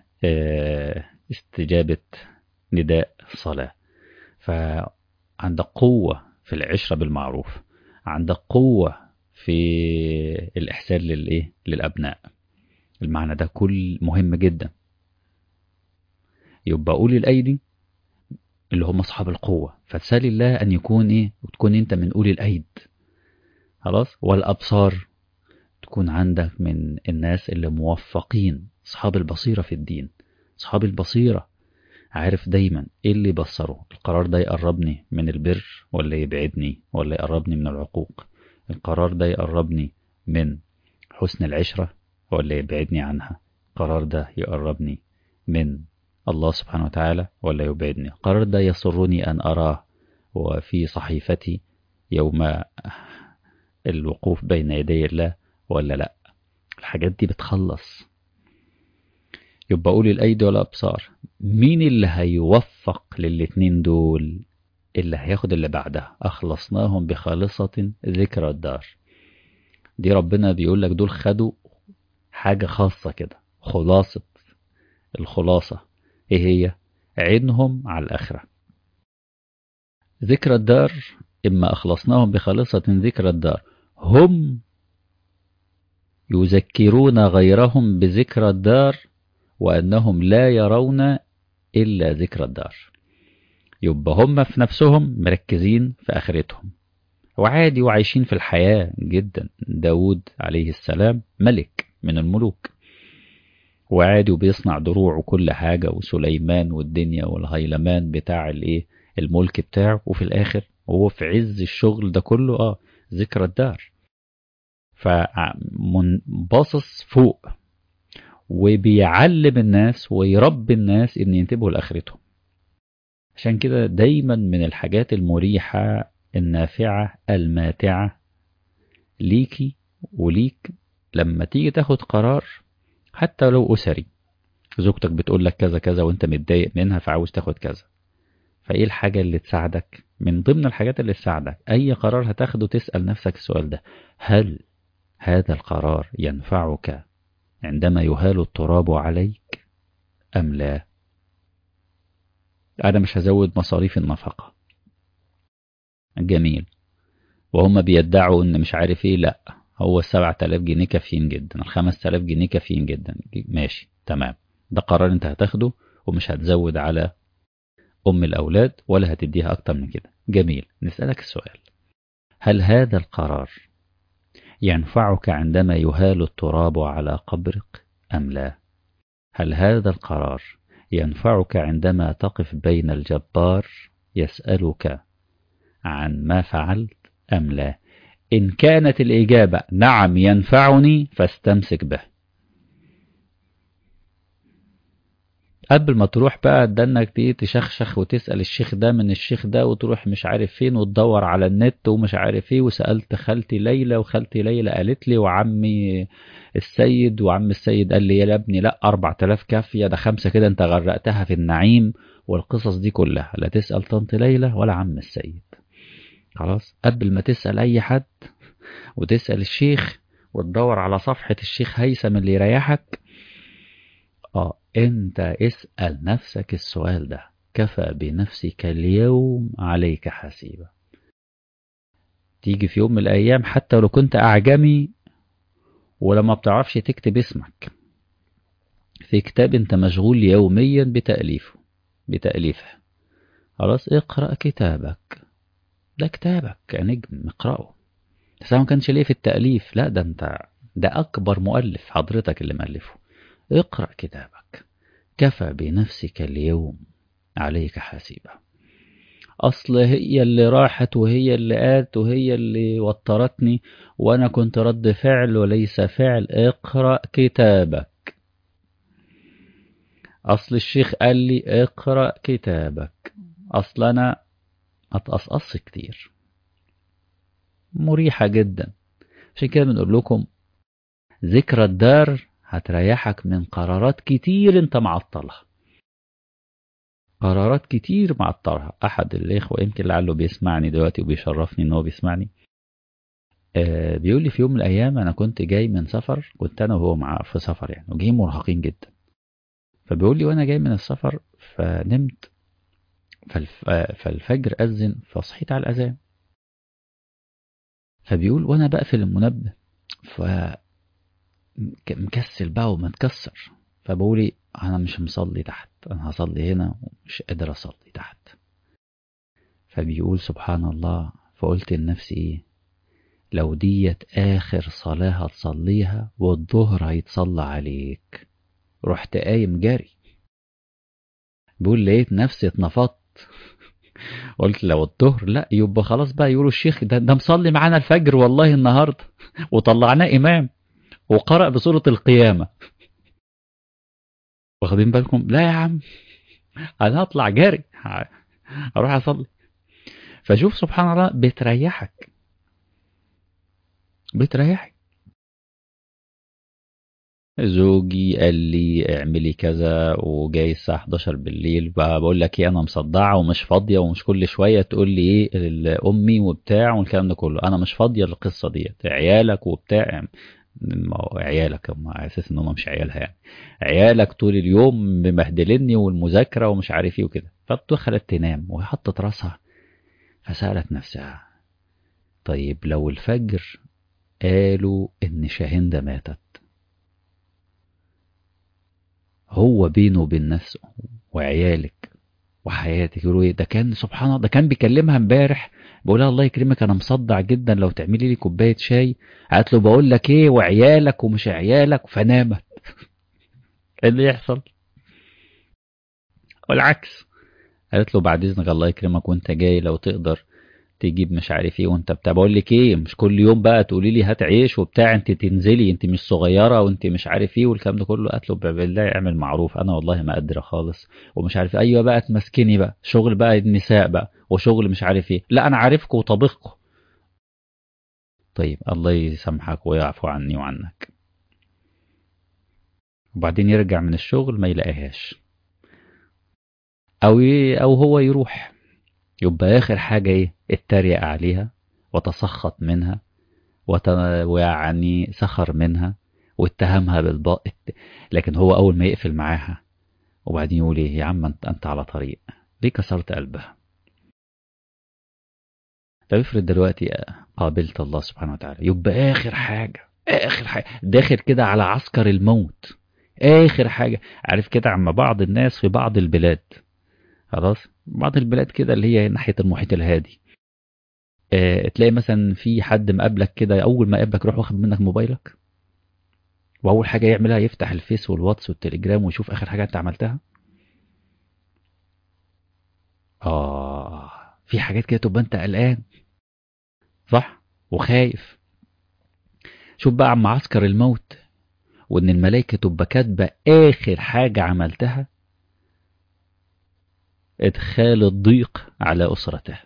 استجابة نداء الصلاة فعندك قوة في العشرة بالمعروف عندك قوة في الإحسان للإيه؟ للأبناء المعنى ده كل مهم جدا يبقى أولي الأيدي اللي هم أصحاب القوة فتسال الله أن يكون إيه وتكون أنت من أولي الأيد خلاص والأبصار تكون عندك من الناس اللي موفقين أصحاب البصيرة في الدين أصحاب البصيرة عارف دايما إيه اللي يبصره القرار ده يقربني من البر ولا يبعدني ولا يقربني من العقوق القرار ده يقربني من حسن العشرة ولا يبعدني عنها القرار ده يقربني من الله سبحانه وتعالى ولا يبعدني القرار ده يسرني أن أراه وفي صحيفتي يوم الوقوف بين يدي الله ولا لا الحاجات دي بتخلص يبقى أولي الأيدي والأبصار مين اللي هيوفق للاتنين دول اللي هياخد اللي بعدها أخلصناهم بخالصة ذكرى الدار دي ربنا بيقول لك دول خدوا حاجة خاصة كده خلاصة الخلاصة ايه هي عينهم على الآخرة ذكرى الدار إما أخلصناهم بخالصة ذكرى الدار هم يذكرون غيرهم بذكرى الدار وأنهم لا يرون إلا ذكرى الدار يبقى هم في نفسهم مركزين في آخرتهم وعادي وعايشين في الحياة جدا داود عليه السلام ملك من الملوك وعادي وبيصنع دروع وكل حاجة وسليمان والدنيا والهيلمان بتاع الايه الملك بتاعه وفي الآخر وهو في عز الشغل ده كله اه ذكرى الدار فباصص فوق وبيعلم الناس ويربي الناس ان ينتبهوا لاخرتهم عشان كده دايما من الحاجات المريحة النافعة الماتعة ليكي وليك لما تيجي تاخد قرار حتى لو أسري زوجتك بتقول لك كذا كذا وانت متضايق منها فعاوز تاخد كذا فايه الحاجة اللي تساعدك من ضمن الحاجات اللي تساعدك اي قرار هتاخده تسأل نفسك السؤال ده هل هذا القرار ينفعك عندما يهال التراب عليك ام لا انا مش هزود مصاريف النفقة جميل وهم بيدعوا ان مش عارف ايه لا هو السبعة آلاف جنيه كافيين جدا الخمس آلاف جنيه كافيين جدا ماشي تمام ده قرار انت هتاخده ومش هتزود على أم الأولاد ولا هتديها أكتر من كده جميل نسألك السؤال هل هذا القرار ينفعك عندما يهال التراب على قبرك أم لا هل هذا القرار ينفعك عندما تقف بين الجبار يسألك عن ما فعلت أم لا إن كانت الإجابة نعم ينفعني فاستمسك به قبل ما تروح بقى ده انك تيجي تشخشخ وتسأل الشيخ ده من الشيخ ده وتروح مش عارف فين وتدور على النت ومش عارف ايه وسألت خالتي ليلى وخالتي ليلى قالت لي وعمي السيد وعم السيد قال لي يا ابني لا 4000 كافية ده خمسة كده انت غرقتها في النعيم والقصص دي كلها لا تسأل طنط ليلى ولا عم السيد خلاص قبل ما تسأل اي حد وتسأل الشيخ وتدور على صفحة الشيخ هيثم اللي يريحك اه انت اسأل نفسك السؤال ده كفى بنفسك اليوم عليك حسيبا تيجي في يوم من الايام حتى لو كنت اعجمي ولما بتعرفش تكتب اسمك في كتاب انت مشغول يوميا بتأليفه بتأليفه خلاص اقرأ كتابك ده كتابك يا نجم اقرأه بس ما كانش ليه في التأليف لا ده انت ده أكبر مؤلف حضرتك اللي مؤلفه اقرأ كتابك كفى بنفسك اليوم عليك حاسبة أصل هي اللي راحت وهي اللي قالت وهي اللي وترتني وأنا كنت رد فعل وليس فعل اقرأ كتابك أصل الشيخ قال لي اقرأ كتابك أصل أنا أتقصقص كتير مريحة جدا عشان كده بنقول لكم ذكرى الدار هتريحك من قرارات كتير انت معطلها قرارات كتير معطلها احد الاخوة يمكن لعله بيسمعني دلوقتي وبيشرفني ان هو بيسمعني آه بيقول لي في يوم من الايام انا كنت جاي من سفر كنت انا وهو مع في سفر يعني وجايين مرهقين جدا فبيقول لي وانا جاي من السفر فنمت فالف... فالفجر اذن فصحيت على الاذان فبيقول وانا بقفل المنبه ف مكسل بقى ومتكسر فبقولي انا مش مصلي تحت انا هصلي هنا ومش قادر اصلي تحت فبيقول سبحان الله فقلت لنفسي ايه لو ديت اخر صلاة هتصليها والظهر هيتصلى عليك رحت قايم جري بيقول لقيت نفسي اتنفضت قلت لو الظهر لا يبقى خلاص بقى يقولوا الشيخ ده, ده مصلي معانا الفجر والله النهارده وطلعناه امام وقرأ بسورة القيامة واخدين بالكم لا يا عم انا هطلع جاري اروح اصلي فشوف سبحان الله بتريحك بتريحك زوجي قال لي اعملي كذا وجاي الساعة 11 بالليل بقول لك ايه انا مصدعة ومش فاضية ومش كل شوية تقول لي ايه امي وبتاع والكلام ده كله انا مش فاضية للقصة ديت عيالك وبتاع عيالك هم على اساس ان هم مش عيالها يعني عيالك طول اليوم مبهدلني والمذاكره ومش عارف ايه وكده فدخلت تنام وهي حطت راسها فسالت نفسها طيب لو الفجر قالوا ان شاهندة ماتت هو بينه وبين نفسه وعيالك وحياتك يقولوا ايه ده كان سبحان الله ده كان بيكلمها امبارح بقول لها الله يكرمك انا مصدع جدا لو تعملي لي كوبايه شاي قالت له بقول لك ايه وعيالك ومش عيالك فنامت ايه اللي يحصل والعكس قالت له بعد اذنك الله يكرمك وانت جاي لو تقدر تجيب مش عارف ايه وانت بتاع بقول لك ايه مش كل يوم بقى تقولي لي هات عيش وبتاع انت تنزلي انت مش صغيره وانت مش عارف ايه والكلام ده كله قالت له بالله اعمل معروف انا والله ما قادره خالص ومش عارف ايوه بقى تمسكني بقى شغل بقى النساء بقى وشغل مش عارف ايه لا انا عارفكم وطبخكم طيب الله يسامحك ويعفو عني وعنك وبعدين يرجع من الشغل ما يلاقيهاش او ي... او هو يروح يبقى اخر حاجه ايه اتريق عليها وتسخط منها وت... ويعني سخر منها واتهمها بالباطل لكن هو اول ما يقفل معاها وبعدين يقول ايه يا عم انت انت على طريق ليه كسرت قلبها طب افرض دلوقتي قابلت الله سبحانه وتعالى يبقى اخر حاجه اخر حاجه داخل كده على عسكر الموت اخر حاجه عارف كده عم بعض الناس في بعض البلاد خلاص بعض البلاد كده اللي هي ناحيه المحيط الهادي اه تلاقي مثلا في حد مقابلك كده اول ما يقابلك يروح واخد منك موبايلك واول حاجه يعملها يفتح الفيس والواتس والتليجرام ويشوف اخر حاجه انت عملتها اه في حاجات كده تبقى انت قلقان صح وخايف شوف بقى عم عسكر الموت وان الملائكه تبقى كاتبه اخر حاجه عملتها ادخال الضيق على اسرته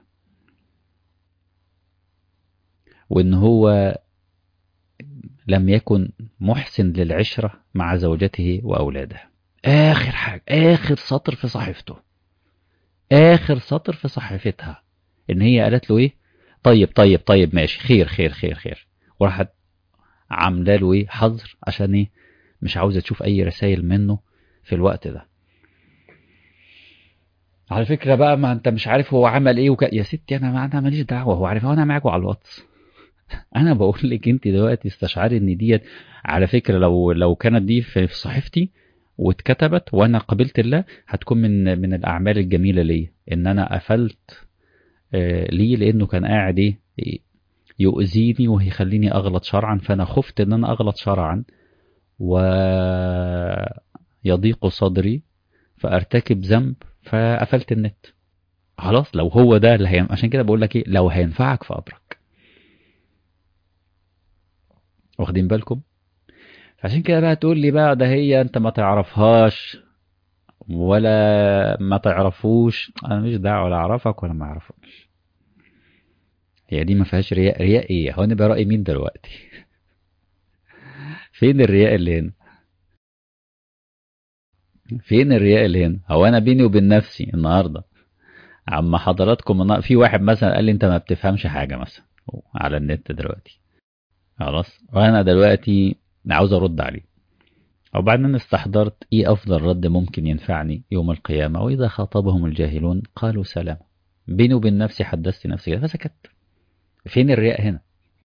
وان هو لم يكن محسن للعشره مع زوجته واولاده اخر حاجه اخر سطر في صحيفته اخر سطر في صحيفتها ان هي قالت له ايه طيب طيب طيب ماشي خير خير خير خير وراحت عامله له ايه حظر عشان ايه مش عاوزه تشوف اي رسائل منه في الوقت ده على فكره بقى ما انت مش عارف هو عمل ايه وك... يا ستي انا ما انا ماليش دعوه هو عارف انا معاكوا على الواتس انا بقول لك انت دلوقتي استشعري ان ديت على فكره لو لو كانت دي في صحيفتي واتكتبت وانا قبلت الله هتكون من من الاعمال الجميله ليا ان انا قفلت آه ليه لانه كان قاعد ايه يؤذيني وهيخليني اغلط شرعا فانا خفت ان انا اغلط شرعا ويضيق صدري فارتكب ذنب فقفلت النت خلاص لو هو ده اللي هي... عشان كده بقول لك ايه لو هينفعك في امرك واخدين بالكم عشان كده بقى تقول لي بقى ده هي انت ما تعرفهاش ولا ما تعرفوش انا مش دعوه ولا اعرفك ولا ما اعرفكش هي دي ما فيهاش رياء رياء ايه هو انا برأي مين دلوقتي فين الرياء اللي هنا فين الرياء اللي هنا هو انا بيني وبين نفسي النهارده عم حضراتكم في واحد مثلا قال لي انت ما بتفهمش حاجه مثلا على النت دلوقتي خلاص وانا دلوقتي عاوز ارد عليه وبعدين استحضرت ايه افضل رد ممكن ينفعني يوم القيامه واذا خاطبهم الجاهلون قالوا سلام بيني وبين نفسي حدثت نفسي كده فسكت فين الرياء هنا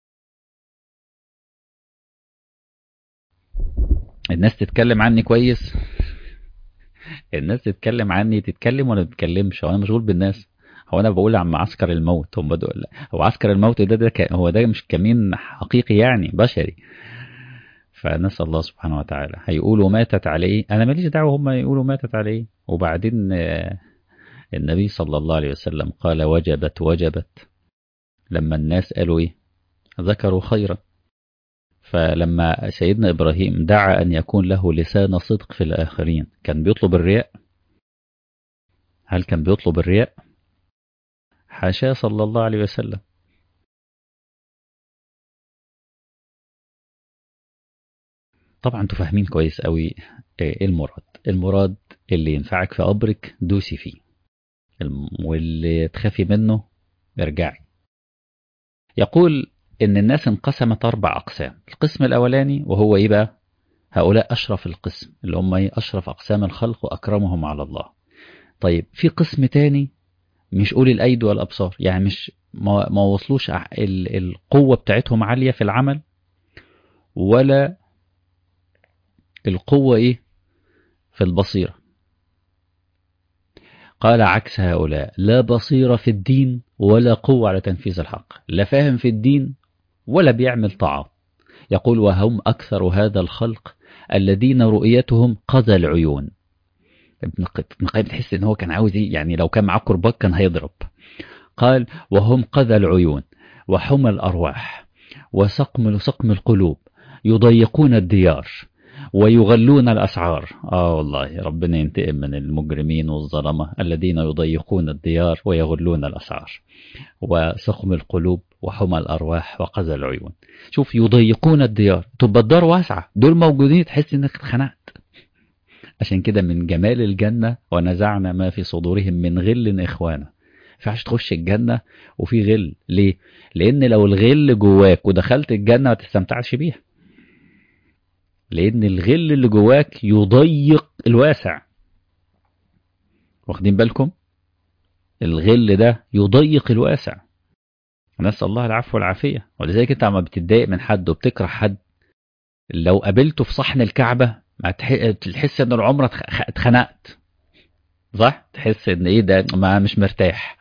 الناس تتكلم عني كويس الناس تتكلم عني تتكلم ولا تتكلمش هو انا مشغول بالناس هو انا بقول عن معسكر الموت هم دول هو عسكر الموت ده, ده هو ده مش كمين حقيقي يعني بشري فنسأل الله سبحانه وتعالى هيقولوا ماتت عليه انا ماليش دعوه هم يقولوا ماتت عليه وبعدين النبي صلى الله عليه وسلم قال وجبت وجبت لما الناس قالوا ايه ذكروا خيرا فلما سيدنا ابراهيم دعا ان يكون له لسان صدق في الاخرين كان بيطلب الرياء هل كان بيطلب الرياء حاشاه صلى الله عليه وسلم طبعا انتوا فاهمين كويس قوي ايه المراد المراد اللي ينفعك في قبرك دوسي فيه واللي تخافي منه ارجعي يقول ان الناس انقسمت اربع اقسام القسم الاولاني وهو ايه بقى هؤلاء اشرف القسم اللي هم ايه اشرف اقسام الخلق واكرمهم على الله طيب في قسم تاني مش اولي الايدي والابصار يعني مش ما, ما وصلوش القوه بتاعتهم عاليه في العمل ولا القوه ايه في البصيره قال عكس هؤلاء لا بصيره في الدين ولا قوه على تنفيذ الحق لا فاهم في الدين ولا بيعمل طاعات يقول وهم أكثر هذا الخلق الذين رؤيتهم قذى العيون ابن القيم تحس ان هو كان عاوز يعني لو كان معاه كرباج كان هيضرب قال وهم قذى العيون وحمى الأرواح وسقم سقم القلوب يضيقون الديار ويغلون الأسعار آه والله ربنا ينتقم من المجرمين والظلمة الذين يضيقون الديار ويغلون الأسعار وسقم القلوب وحمى الأرواح وقذى العيون شوف يضيقون الديار تبقى الدار واسعة دول موجودين تحس انك اتخنقت عشان كده من جمال الجنة ونزعنا ما في صدورهم من غل إخوانا ينفعش تخش الجنة وفي غل ليه؟ لأن لو الغل جواك ودخلت الجنة ما تستمتعش بيها لأن الغل اللي جواك يضيق الواسع واخدين بالكم؟ الغل ده يضيق الواسع نسأل الله العفو والعافية ولذلك انت عم بتتضايق من حد وبتكره حد لو قابلته في صحن الكعبة تحس ان العمرة اتخنقت صح تحس ان ايه ده ما مش مرتاح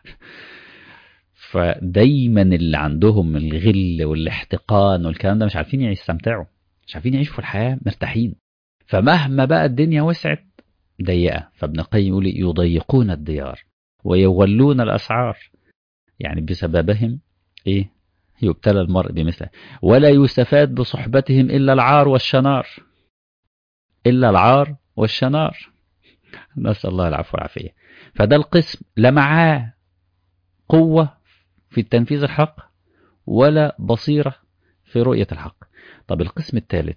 فدايما اللي عندهم الغل والاحتقان والكلام ده مش عارفين يستمتعوا مش عارفين يعيشوا في الحياة مرتاحين فمهما بقى الدنيا وسعت ضيقة فابن القيم يقول يضيقون الديار ويغلون الأسعار يعني بسببهم إيه يبتلى المرء بمثله ولا يستفاد بصحبتهم إلا العار والشنار إلا العار والشنار نسأل الله العفو والعافية فده القسم لا معاه قوة في التنفيذ الحق ولا بصيرة في رؤية الحق طب القسم الثالث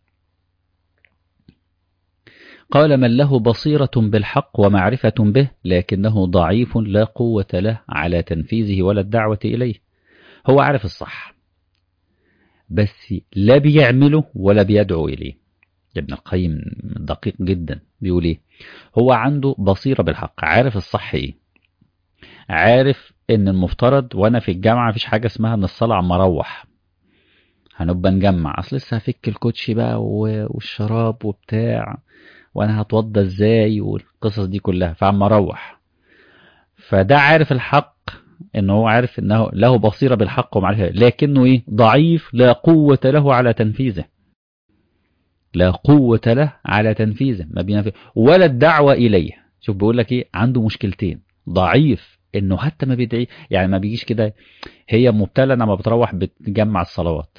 قال من له بصيرة بالحق ومعرفة به لكنه ضعيف لا قوة له على تنفيذه ولا الدعوة إليه هو عارف الصح بس لا بيعمله ولا بيدعو إليه ابن القيم دقيق جدا بيقول ايه هو عنده بصيرة بالحق عارف الصح ايه عارف ان المفترض وانا في الجامعة مفيش حاجة اسمها ان الصلاة عم اروح هنبقى نجمع اصل لسه هفك الكوتشي بقى والشراب وبتاع وانا هتوضى ازاي والقصص دي كلها فعم اروح فده عارف الحق ان هو عارف انه له بصيرة بالحق ومعرفة لكنه ايه ضعيف لا قوة له على تنفيذه لا قوة له على تنفيذه ما بينفذ ولا الدعوة إليه شوف بيقول لك إيه عنده مشكلتين ضعيف إنه حتى ما بيدعي يعني ما بيجيش كده هي مبتلى لما بتروح بتجمع الصلوات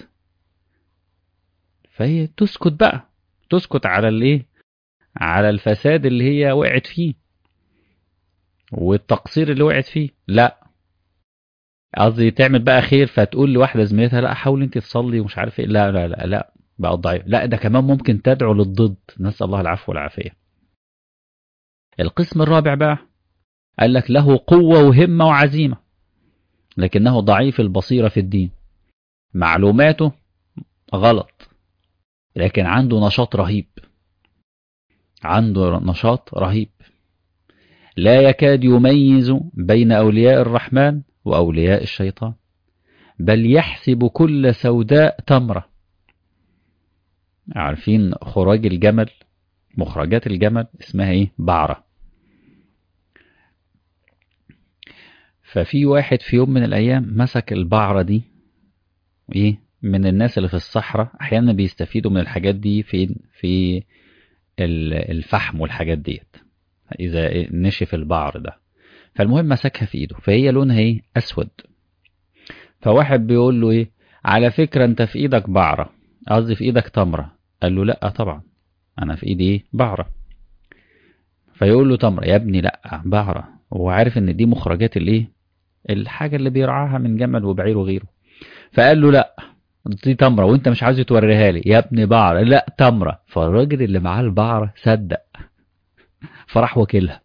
فهي تسكت بقى تسكت على الايه على الفساد اللي هي وقعت فيه والتقصير اللي وقعت فيه لا قصدي تعمل بقى خير فتقول لواحده زميلتها لا حاول انت تصلي ومش عارف ايه لا لا لا لا بقى ضعيف لا ده كمان ممكن تدعو للضد نسأل الله العفو والعافية القسم الرابع بقى قال لك له قوة وهمة وعزيمة لكنه ضعيف البصيرة في الدين معلوماته غلط لكن عنده نشاط رهيب عنده نشاط رهيب لا يكاد يميز بين أولياء الرحمن وأولياء الشيطان بل يحسب كل سوداء تمره عارفين خراج الجمل مخرجات الجمل اسمها ايه بعرة ففي واحد في يوم من الايام مسك البعرة دي ايه من الناس اللي في الصحراء احيانا بيستفيدوا من الحاجات دي في في الفحم والحاجات ديت اذا إيه نشف البعر ده فالمهم مسكها في ايده فهي لونها ايه اسود فواحد بيقول له ايه على فكرة انت في ايدك بعرة قصدي في ايدك تمرة قال له لا طبعا انا في ايدي ايه بعرة فيقول له تمرة يا ابني لا بعرة هو عارف ان دي مخرجات الايه الحاجة اللي بيرعاها من جمل وبعير وغيره فقال له لا دي تمرة وانت مش عايز توريها لي يا ابني بعرة لا تمرة فالراجل اللي معاه البعرة صدق فراح وكلها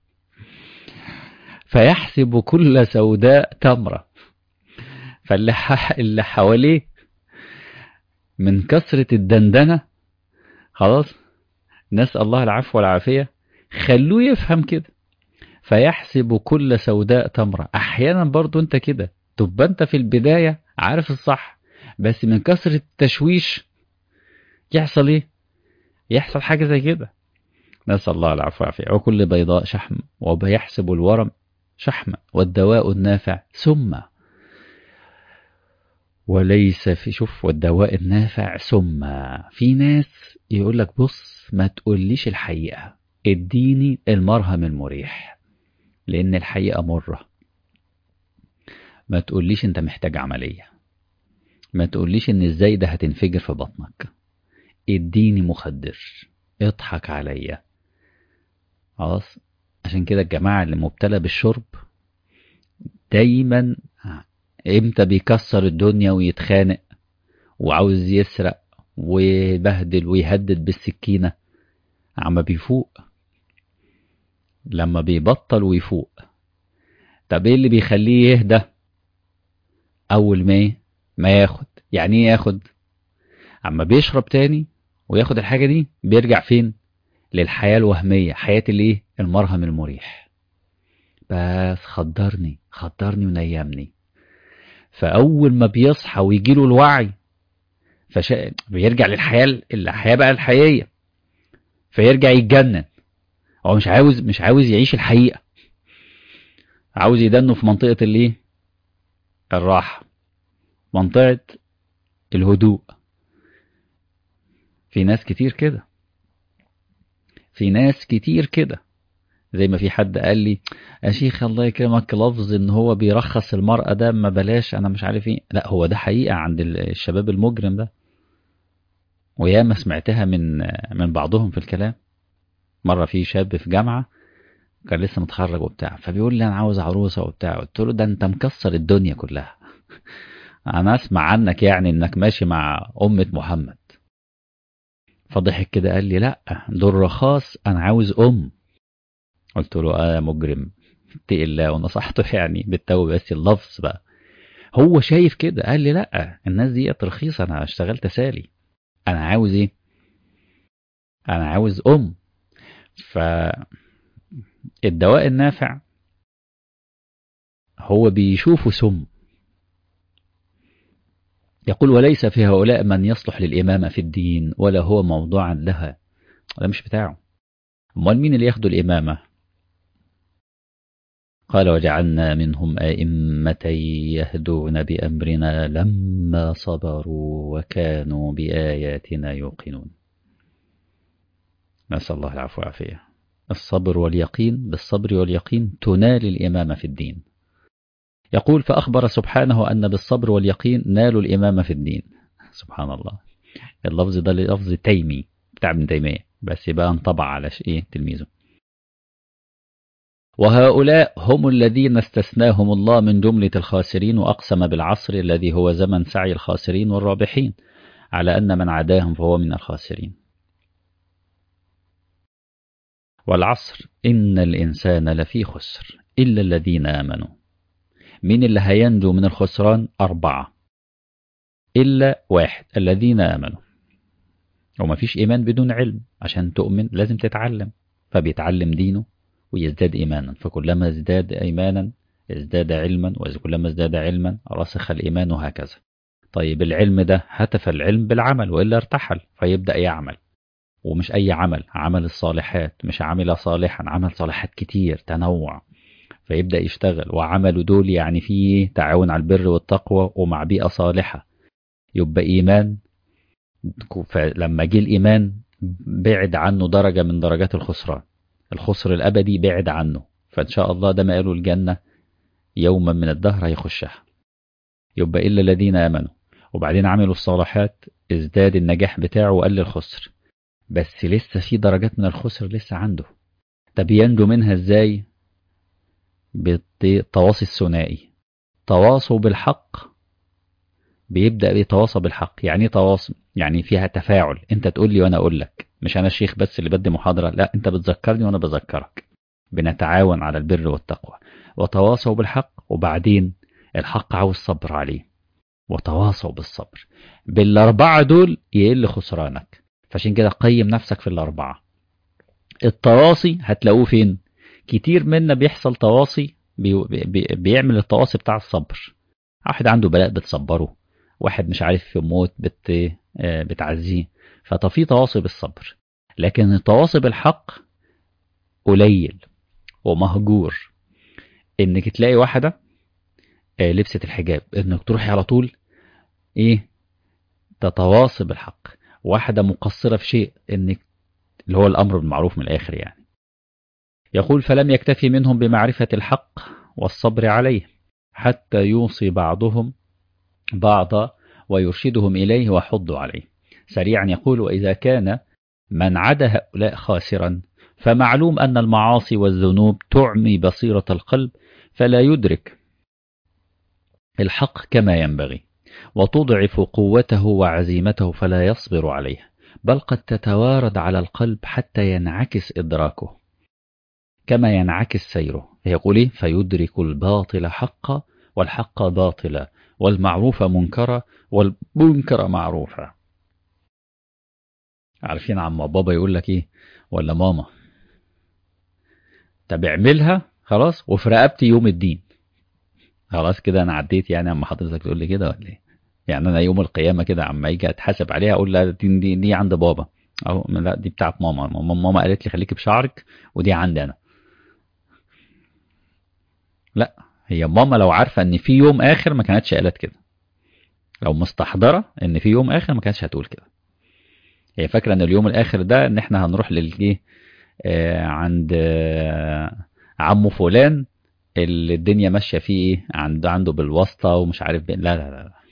فيحسب كل سوداء تمرة فاللي اللي حواليه من كثرة الدندنة خلاص نسأل الله العفو والعافية خلوه يفهم كده فيحسب كل سوداء تمرة أحيانا برضو أنت كده تبقى أنت في البداية عارف الصح بس من كثرة التشويش يحصل إيه؟ يحصل حاجة زي كده نسأل الله العفو والعافية وكل بيضاء شحم وبيحسب الورم شحم والدواء النافع سم وليس في شوف والدواء النافع ثم في ناس يقول لك بص ما تقوليش الحقيقة اديني المرهم المريح لان الحقيقة مرة ما تقوليش انت محتاج عملية ما تقوليش ان ازاي ده هتنفجر في بطنك اديني مخدر اضحك عليا خلاص عشان كده الجماعة اللي مبتلى بالشرب دايما امتى بيكسر الدنيا ويتخانق وعاوز يسرق ويبهدل ويهدد بالسكينة عما بيفوق لما بيبطل ويفوق طب ايه اللي بيخليه يهدى اول ما ما ياخد يعني ايه ياخد اما بيشرب تاني وياخد الحاجة دي بيرجع فين للحياة الوهمية حياة الايه المرهم المريح بس خدرني خدرني ونيمني فأول ما بيصحى ويجيله الوعي فشا... بيرجع للحياة الحياة بقى الحقيقية فيرجع يتجنن هو مش عاوز مش عاوز يعيش الحقيقة عاوز يدنه في منطقة الايه الراحة منطقة الهدوء في ناس كتير كده في ناس كتير كده زي ما في حد قال لي يا شيخ الله يكرمك لفظ ان هو بيرخص المرأة ده ما بلاش انا مش عارف ايه لا هو ده حقيقة عند الشباب المجرم ده وياما سمعتها من من بعضهم في الكلام مرة في شاب في جامعة كان لسه متخرج وبتاع فبيقول لي انا عاوز عروسة وبتاع قلت له ده انت مكسر الدنيا كلها انا اسمع عنك يعني انك ماشي مع امة محمد فضحك كده قال لي لا دول رخاص انا عاوز ام قلت له اه يا مجرم اتقي الله ونصحته يعني بالتوبه بس اللفظ بقى هو شايف كده قال لي لا الناس دي رخيصه انا اشتغلت سالي انا عاوز ايه انا عاوز ام ف الدواء النافع هو بيشوفه سم يقول وليس في هؤلاء من يصلح للإمامة في الدين ولا هو موضوعا لها ده مش بتاعه امال مين اللي ياخدوا الإمامة قال وجعلنا منهم أئمة يهدون بأمرنا لما صبروا وكانوا بآياتنا يوقنون نسأل الله العفو والعافية الصبر واليقين بالصبر واليقين تنال الإمامة في الدين يقول فأخبر سبحانه أن بالصبر واليقين نالوا الإمامة في الدين سبحان الله اللفظ ده لفظ تيمي بتاع ابن تيمية بس يبقى انطبع على ايه تلميذه وهؤلاء هم الذين استثناهم الله من جملة الخاسرين وأقسم بالعصر الذي هو زمن سعي الخاسرين والرابحين على أن من عداهم فهو من الخاسرين والعصر إن الإنسان لفي خسر إلا الذين آمنوا مين اللي هينجو من الخسران أربعة إلا واحد الذين آمنوا وما فيش إيمان بدون علم عشان تؤمن لازم تتعلم فبيتعلم دينه ويزداد إيمانا فكلما ازداد إيمانا ازداد علما وكلما ازداد علما رسخ الإيمان وهكذا طيب العلم ده هتف العلم بالعمل وإلا ارتحل فيبدأ يعمل ومش أي عمل عمل الصالحات مش عمل صالحا عمل صالحات كتير تنوع فيبدأ يشتغل وعمله دول يعني فيه تعاون على البر والتقوى ومع بيئة صالحة يبقى إيمان فلما جه الإيمان بعد عنه درجة من درجات الخسران الخسر الأبدي بعد عنه فإن شاء الله ده ما قالوا الجنة يوما من الدهر هيخشها يبقى إلا الذين آمنوا وبعدين عملوا الصالحات ازداد النجاح بتاعه وقل الخسر بس لسه في درجات من الخسر لسه عنده طب ينجو منها ازاي بالتواصي الثنائي تواصوا بالحق بيبدأ بيتواصى بالحق يعني ايه تواصل يعني فيها تفاعل انت تقول لي وانا اقول لك مش انا الشيخ بس اللي بدي محاضرة لا انت بتذكرني وانا بذكرك بنتعاون على البر والتقوى وتواصوا بالحق وبعدين الحق عاوز صبر عليه وتواصوا بالصبر بالاربعة دول يقل خسرانك فعشان كده قيم نفسك في الاربعة التواصي هتلاقوه فين كتير منا بيحصل تواصي بي بي بيعمل التواصي بتاع الصبر واحد عنده بلاء بتصبره واحد مش عارف يموت بت بتعزيه ففي تواصي بالصبر لكن التواصي بالحق قليل ومهجور انك تلاقي واحدة لبست الحجاب انك تروحي على طول ايه تتواصي بالحق واحدة مقصرة في شيء انك اللي هو الامر بالمعروف من الاخر يعني يقول فلم يكتفي منهم بمعرفة الحق والصبر عليه حتى يوصي بعضهم بعضا ويرشدهم إليه ويحض عليه سريعا يقول وإذا كان من عدا هؤلاء خاسرا فمعلوم أن المعاصي والذنوب تعمي بصيرة القلب فلا يدرك الحق كما ينبغي وتضعف قوته وعزيمته فلا يصبر عليه بل قد تتوارد على القلب حتى ينعكس إدراكه كما ينعكس سيره يقول إيه؟ فيدرك الباطل حقا والحق باطلا والمعروف منكرا والمنكر معروفا عارفين عم بابا يقول لك ايه ولا ماما طب اعملها خلاص وفي رقبتي يوم الدين خلاص كده انا عديت يعني اما حضرتك تقول لي كده ولا ايه يعني انا يوم القيامه كده اما يجي اتحاسب عليها اقول لا دي, دي, دي عند بابا او لا دي بتاعت ماما ماما, ماما قالت لي خليكي بشعرك ودي عندي انا لا هي ماما لو عارفه ان في يوم اخر ما كانتش قالت كده لو مستحضره ان في يوم اخر ما كانتش هتقول كده هي فاكره ان اليوم الاخر ده ان احنا هنروح للايه آه عند آه عمه فلان اللي الدنيا ماشيه فيه ايه عنده عنده بالواسطه ومش عارف بين لا لا لا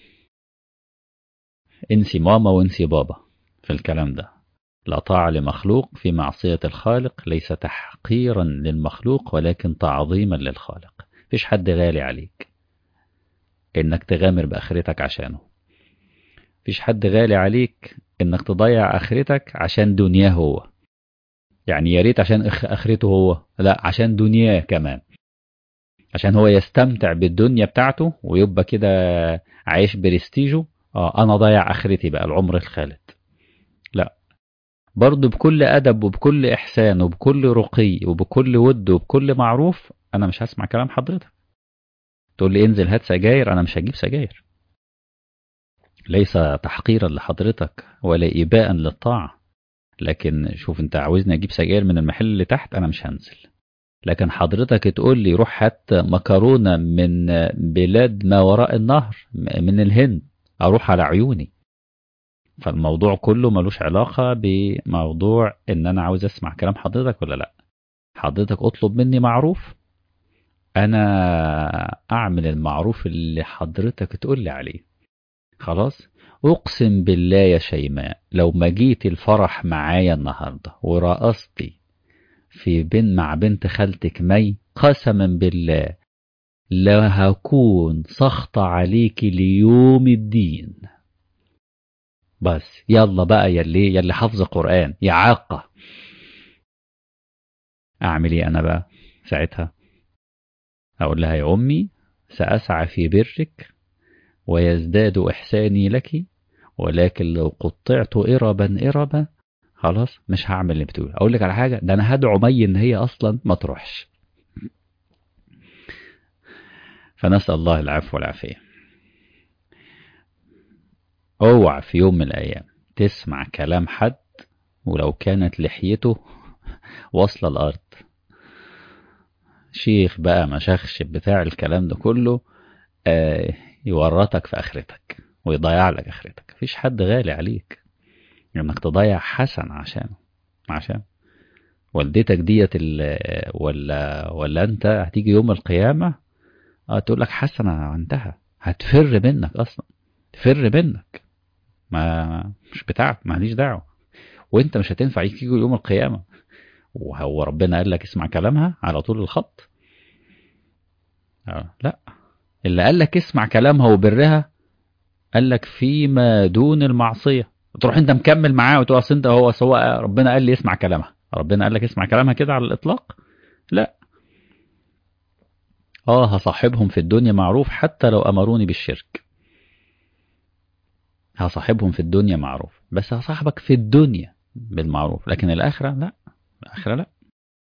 انسي ماما وانسي بابا في الكلام ده لا طاعة لمخلوق في معصية الخالق ليس تحقيرا للمخلوق ولكن تعظيما للخالق مفيش حد غالي عليك انك تغامر باخرتك عشانه مفيش حد غالي عليك انك تضيع اخرتك عشان دنياه هو يعني يا ريت عشان اخرته هو لا عشان دنياه كمان عشان هو يستمتع بالدنيا بتاعته ويبقى كده عايش برستيجه اه انا ضيع اخرتي بقى العمر الخالد لا برضه بكل ادب وبكل احسان وبكل رقي وبكل ود وبكل معروف انا مش هسمع كلام حضرتك تقول لي انزل هات سجاير انا مش هجيب سجاير ليس تحقيرا لحضرتك ولا ايباء للطاعه لكن شوف انت عاوزني اجيب سجاير من المحل اللي تحت انا مش هنزل لكن حضرتك تقول لي روح هات مكرونه من بلاد ما وراء النهر من الهند اروح على عيوني فالموضوع كله ملوش علاقة بموضوع ان انا عاوز اسمع كلام حضرتك ولا لا حضرتك اطلب مني معروف انا اعمل المعروف اللي حضرتك تقول لي عليه خلاص اقسم بالله يا شيماء لو ما جيت الفرح معايا النهاردة ورقصتي في بين مع بنت خالتك مي قسما بالله لا هكون سخط عليك ليوم الدين بس يلا بقى يلي يلي حافظ قرآن يا عاقة أعمل إيه أنا بقى ساعتها أقول لها يا أمي سأسعى في برك ويزداد إحساني لك ولكن لو قطعت إربا إربا خلاص مش هعمل اللي بتقول أقول لك على حاجة ده أنا هدعو مي إن هي أصلا ما تروحش فنسأل الله العفو والعافية اوعى في يوم من الأيام تسمع كلام حد ولو كانت لحيته واصلة الأرض شيخ بقى مشخشب بتاع الكلام ده كله آه يورطك في آخرتك ويضيع لك آخرتك مفيش حد غالي عليك انك تضيع حسن عشانه عشان والدتك ديت ولا ولا انت هتيجي يوم القيامه اه تقول لك حسنه انتهى هتفر منك اصلا تفر منك ما مش بتاعك ماليش دعوه وانت مش هتنفع يجي يوم القيامه وهو ربنا قال لك اسمع كلامها على طول الخط آه لا اللي قال لك اسمع كلامها وبرها قال لك فيما دون المعصيه تروح انت مكمل معاه وتقول اصل انت هو سواء ربنا قال لي اسمع كلامها ربنا قال لك اسمع كلامها كده على الاطلاق لا اه هصاحبهم في الدنيا معروف حتى لو امروني بالشرك هصاحبهم في الدنيا معروف بس هصاحبك في الدنيا بالمعروف لكن الاخره لا الاخره لا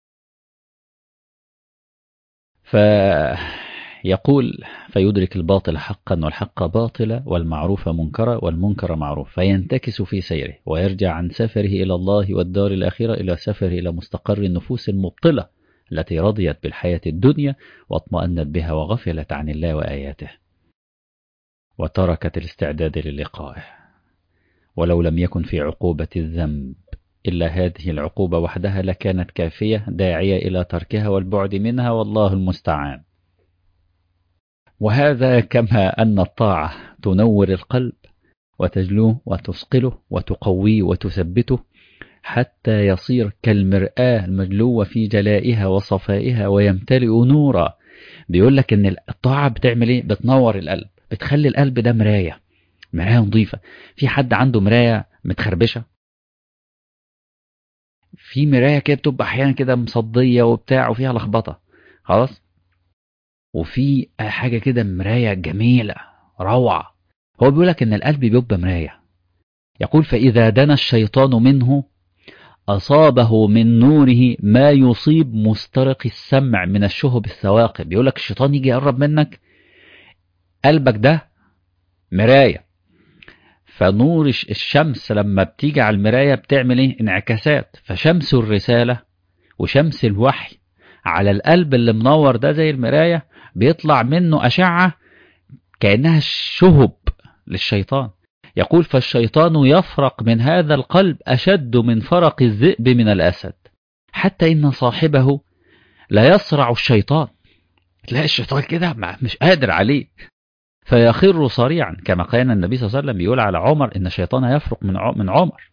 فيقول فيدرك الباطل حقا والحق باطلا والمعروف منكرا والمنكر معروف فينتكس في سيره ويرجع عن سفره إلى الله والدار الآخرة إلى سفره إلى مستقر النفوس المبطلة التي رضيت بالحياة الدنيا واطمأنت بها وغفلت عن الله وآياته وتركت الاستعداد للقائه ولو لم يكن في عقوبة الذنب إلا هذه العقوبة وحدها لكانت كافية داعية إلى تركها والبعد منها والله المستعان وهذا كما أن الطاعة تنور القلب وتجلوه وتثقله وتقويه وتثبته حتى يصير كالمرآة المجلوة في جلائها وصفائها ويمتلئ نورا بيقول لك ان الطاعة بتعمل ايه بتنور القلب بتخلي القلب ده مراية مراية نظيفة في حد عنده مراية متخربشة في مرايه كده بتبقى احيانا كده مصديه وبتاع وفيها لخبطه خلاص وفي حاجه كده مرايه جميله روعه هو بيقول لك ان القلب بيبقى مرايه يقول فاذا دنا الشيطان منه أصابه من نوره ما يصيب مسترق السمع من الشهب الثواقب يقول لك الشيطان يجي يقرب منك قلبك ده مراية فنور الشمس لما بتيجي على المراية بتعمل ايه انعكاسات فشمس الرسالة وشمس الوحي على القلب اللي منور ده زي المراية بيطلع منه أشعة كأنها شهب للشيطان يقول فالشيطان يفرق من هذا القلب أشد من فرق الذئب من الأسد حتى إن صاحبه لا يصرع الشيطان تلاقي الشيطان كده مش قادر عليه فيخر صريعا كما قال النبي صلى الله عليه وسلم بيقول على عمر إن الشيطان يفرق من من عمر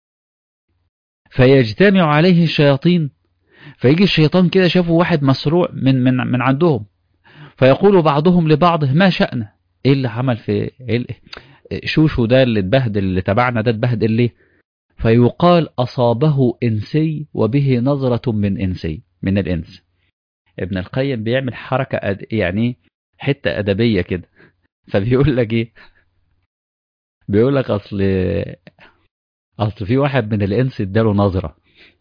فيجتمع عليه الشياطين فيجي الشيطان كده شافوا واحد مسروع من من من عندهم فيقول بعضهم لبعضه ما شأنه ايه اللي عمل في إيه شوشو ده اللي اتبهدل اللي تبعنا ده اتبهدل ليه فيقال أصابه إنسي وبه نظرة من إنسي من الإنس ابن القيم بيعمل حركة أد... يعني حتة أدبية كده فبيقول لك إيه بيقول لك أصل أصل في واحد من الإنس اداله نظرة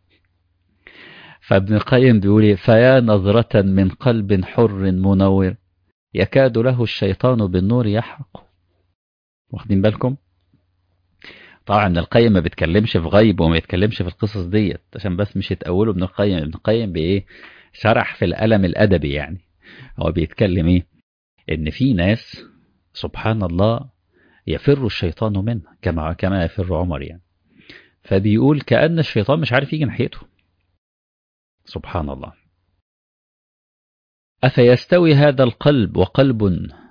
فابن القيم بيقول إيه فيا نظرة من قلب حر منور يكاد له الشيطان بالنور يحرق واخدين بالكم طبعا ابن القيم ما بيتكلمش في غيب وما يتكلمش في القصص ديت عشان بس مش يتأولوا ابن القيم ابن القيم بايه شرح في الألم الأدبي يعني هو بيتكلم ايه ان في ناس سبحان الله يفر الشيطان منه كما كما يفر عمر يعني فبيقول كأن الشيطان مش عارف يجي ناحيته سبحان الله أفيستوي هذا القلب وقلب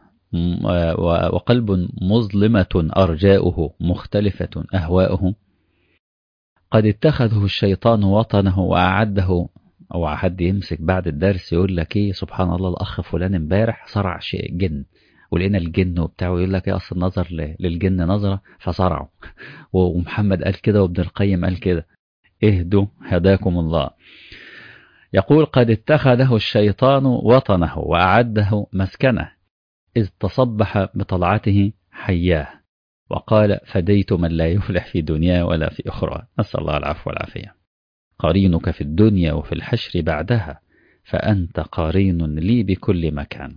وقلب مظلمة أرجاؤه مختلفة أهواؤه قد اتخذه الشيطان وطنه وأعده أو حد يمسك بعد الدرس يقول لك إيه سبحان الله الأخ فلان امبارح صرع شيء جن ولقينا الجن وبتاعه يقول لك ايه اصل النظر للجن نظره فصرعوا ومحمد قال كده وابن القيم قال كده اهدوا هداكم الله يقول قد اتخذه الشيطان وطنه وأعده مسكنه إذ تصبح بطلعته حياه وقال فديت من لا يفلح في دنيا ولا في أخرى نسأل الله العفو والعافية قرينك في الدنيا وفي الحشر بعدها فأنت قرين لي بكل مكان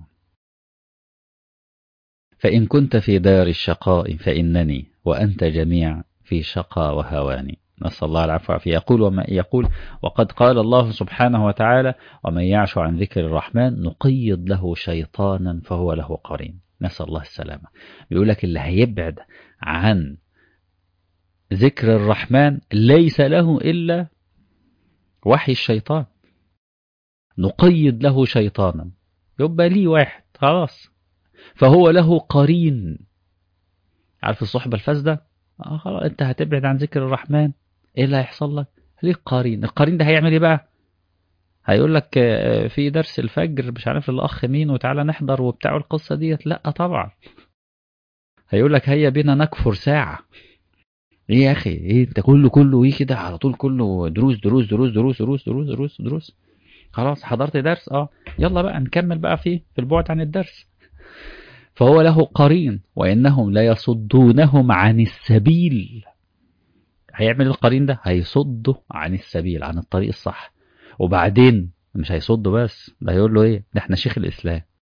فإن كنت في دار الشقاء فإنني وأنت جميع في شقى وهوان نسأل الله العفو والعافية يقول وما يقول وقد قال الله سبحانه وتعالى ومن يعش عن ذكر الرحمن نقيض له شيطانا فهو له قرين نسأل الله السلامة بيقول لك اللي هيبعد عن ذكر الرحمن ليس له إلا وحي الشيطان نقيض له شيطانا يبقى ليه واحد خلاص فهو له قرين عارف الصحبة الفاسدة اه خلاص انت هتبعد عن ذكر الرحمن ايه اللي هيحصل لك ليه قرين القرين ده هيعمل ايه بقى هيقول لك في درس الفجر مش عارف الاخ مين وتعالى نحضر وبتاع القصة ديت لا طبعا هيقول لك هيا بينا نكفر ساعة ايه يا اخي ايه انت كله كله ايه كده على طول كله دروس دروس دروس دروس دروس دروس دروس دروس خلاص حضرت درس اه يلا بقى نكمل بقى فيه في البعد عن الدرس فهو له قرين وإنهم لا يصدونهم عن السبيل هيعمل القرين ده هيصده عن السبيل عن الطريق الصح وبعدين مش هيصده بس ده هيقول له ايه ده احنا شيخ الإسلام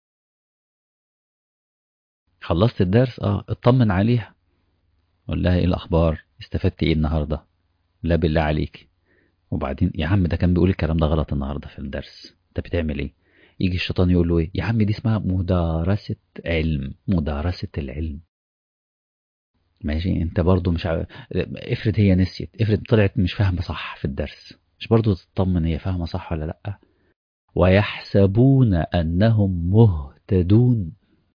خلصت الدرس اه اطمن عليها قول لها ايه الأخبار استفدت ايه النهاردة لا بالله عليك وبعدين يا عم ده كان بيقول الكلام ده غلط النهاردة في الدرس انت بتعمل ايه يجي الشيطان يقول له ايه يا عم دي اسمها مدارسة علم مدارسة العلم ماشي انت برضو مش عارف افرض هي نسيت افرض طلعت مش فاهمة صح في الدرس مش برضو تطمن هي فاهمة صح ولا لا ويحسبون انهم مهتدون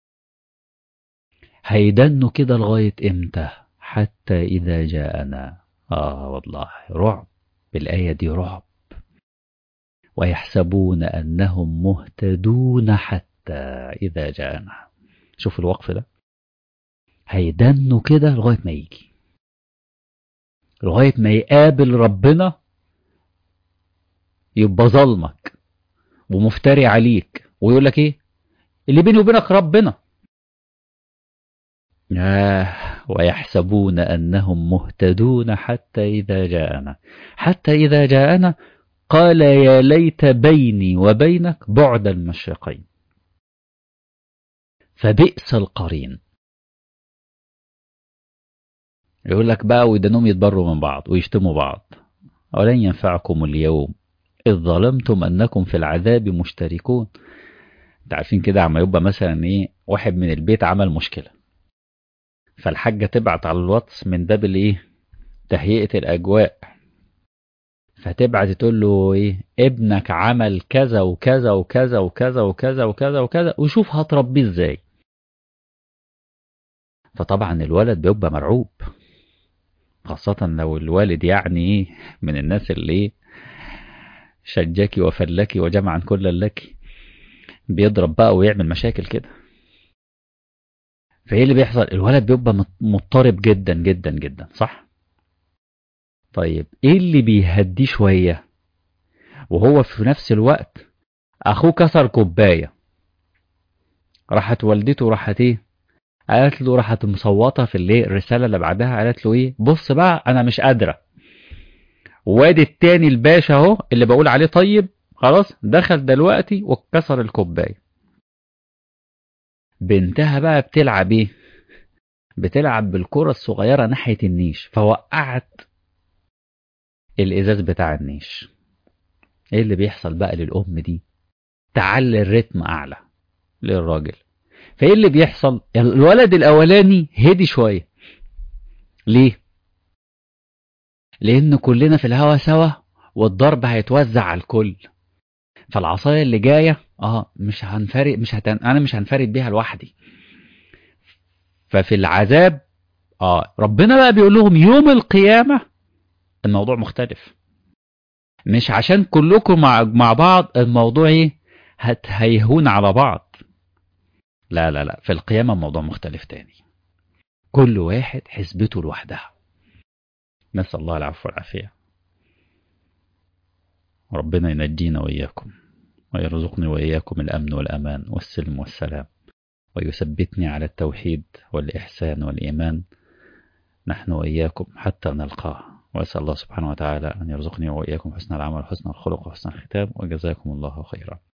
هيدنوا كده لغاية امتى حتى اذا جاءنا اه والله رعب بالآية دي رعب ويحسبون أنهم مهتدون حتى إذا جاءنا شوف الوقف ده هيدنوا كده لغاية ما يجي لغاية ما يقابل ربنا يبقى ظلمك ومفتري عليك ويقول لك ايه اللي بيني وبينك ربنا آه ويحسبون أنهم مهتدون حتى إذا جاءنا حتى إذا جاءنا قال يا ليت بيني وبينك بعد المشرقين فبئس القرين يقول لك بقى ويدنهم يتبروا من بعض ويشتموا بعض ولن ينفعكم اليوم إذ ظلمتم أنكم في العذاب مشتركون انت عارفين كده عما يبقى مثلا ايه واحد من البيت عمل مشكلة فالحاجة تبعت على الواتس من باب الايه تهيئة الأجواء فتبعت تقول له ايه ابنك عمل كذا وكذا وكذا وكذا وكذا وكذا وكذا وشوف هتربيه ازاي فطبعا الولد بيبقى مرعوب خاصة لو الوالد يعني ايه من الناس اللي ايه شجاكي وفلكي وجمعا كل لك بيضرب بقى ويعمل مشاكل كده فايه اللي بيحصل الولد بيبقى مضطرب جدا جدا جدا صح طيب ايه اللي بيهديه شوية وهو في نفس الوقت اخوه كسر كوباية راحت والدته راحت ايه قالت له راحت مصوتة في اللي الرسالة اللي بعدها قالت له ايه بص بقى انا مش قادرة وادي التاني الباشا اهو اللي بقول عليه طيب خلاص دخل دلوقتي وكسر الكوباية بنتها بقى بتلعب ايه بتلعب بالكرة الصغيرة ناحية النيش فوقعت الازاز بتاع النيش ايه اللي بيحصل بقى للام دي تعلي الريتم اعلى للراجل فايه اللي بيحصل الولد الاولاني هدي شويه ليه لان كلنا في الهوا سوا والضرب هيتوزع على الكل فالعصايه اللي جايه اه مش هنفرد مش هتن... انا مش هنفرد بيها لوحدي ففي العذاب اه ربنا بقى بيقول لهم يوم القيامه الموضوع مختلف مش عشان كلكم مع مع بعض الموضوع ايه هتهيهون على بعض لا لا لا في القيامة الموضوع مختلف تاني كل واحد حسبته لوحدها نسأل الله العفو والعافية ربنا ينجينا وإياكم ويرزقني وإياكم الأمن والأمان والسلم والسلام ويثبتني على التوحيد والإحسان والإيمان نحن وإياكم حتى نلقاه وأسأل الله سبحانه وتعالى أن يرزقني وإياكم حسن العمل وحسن الخلق وحسن الختام وجزاكم الله خيرا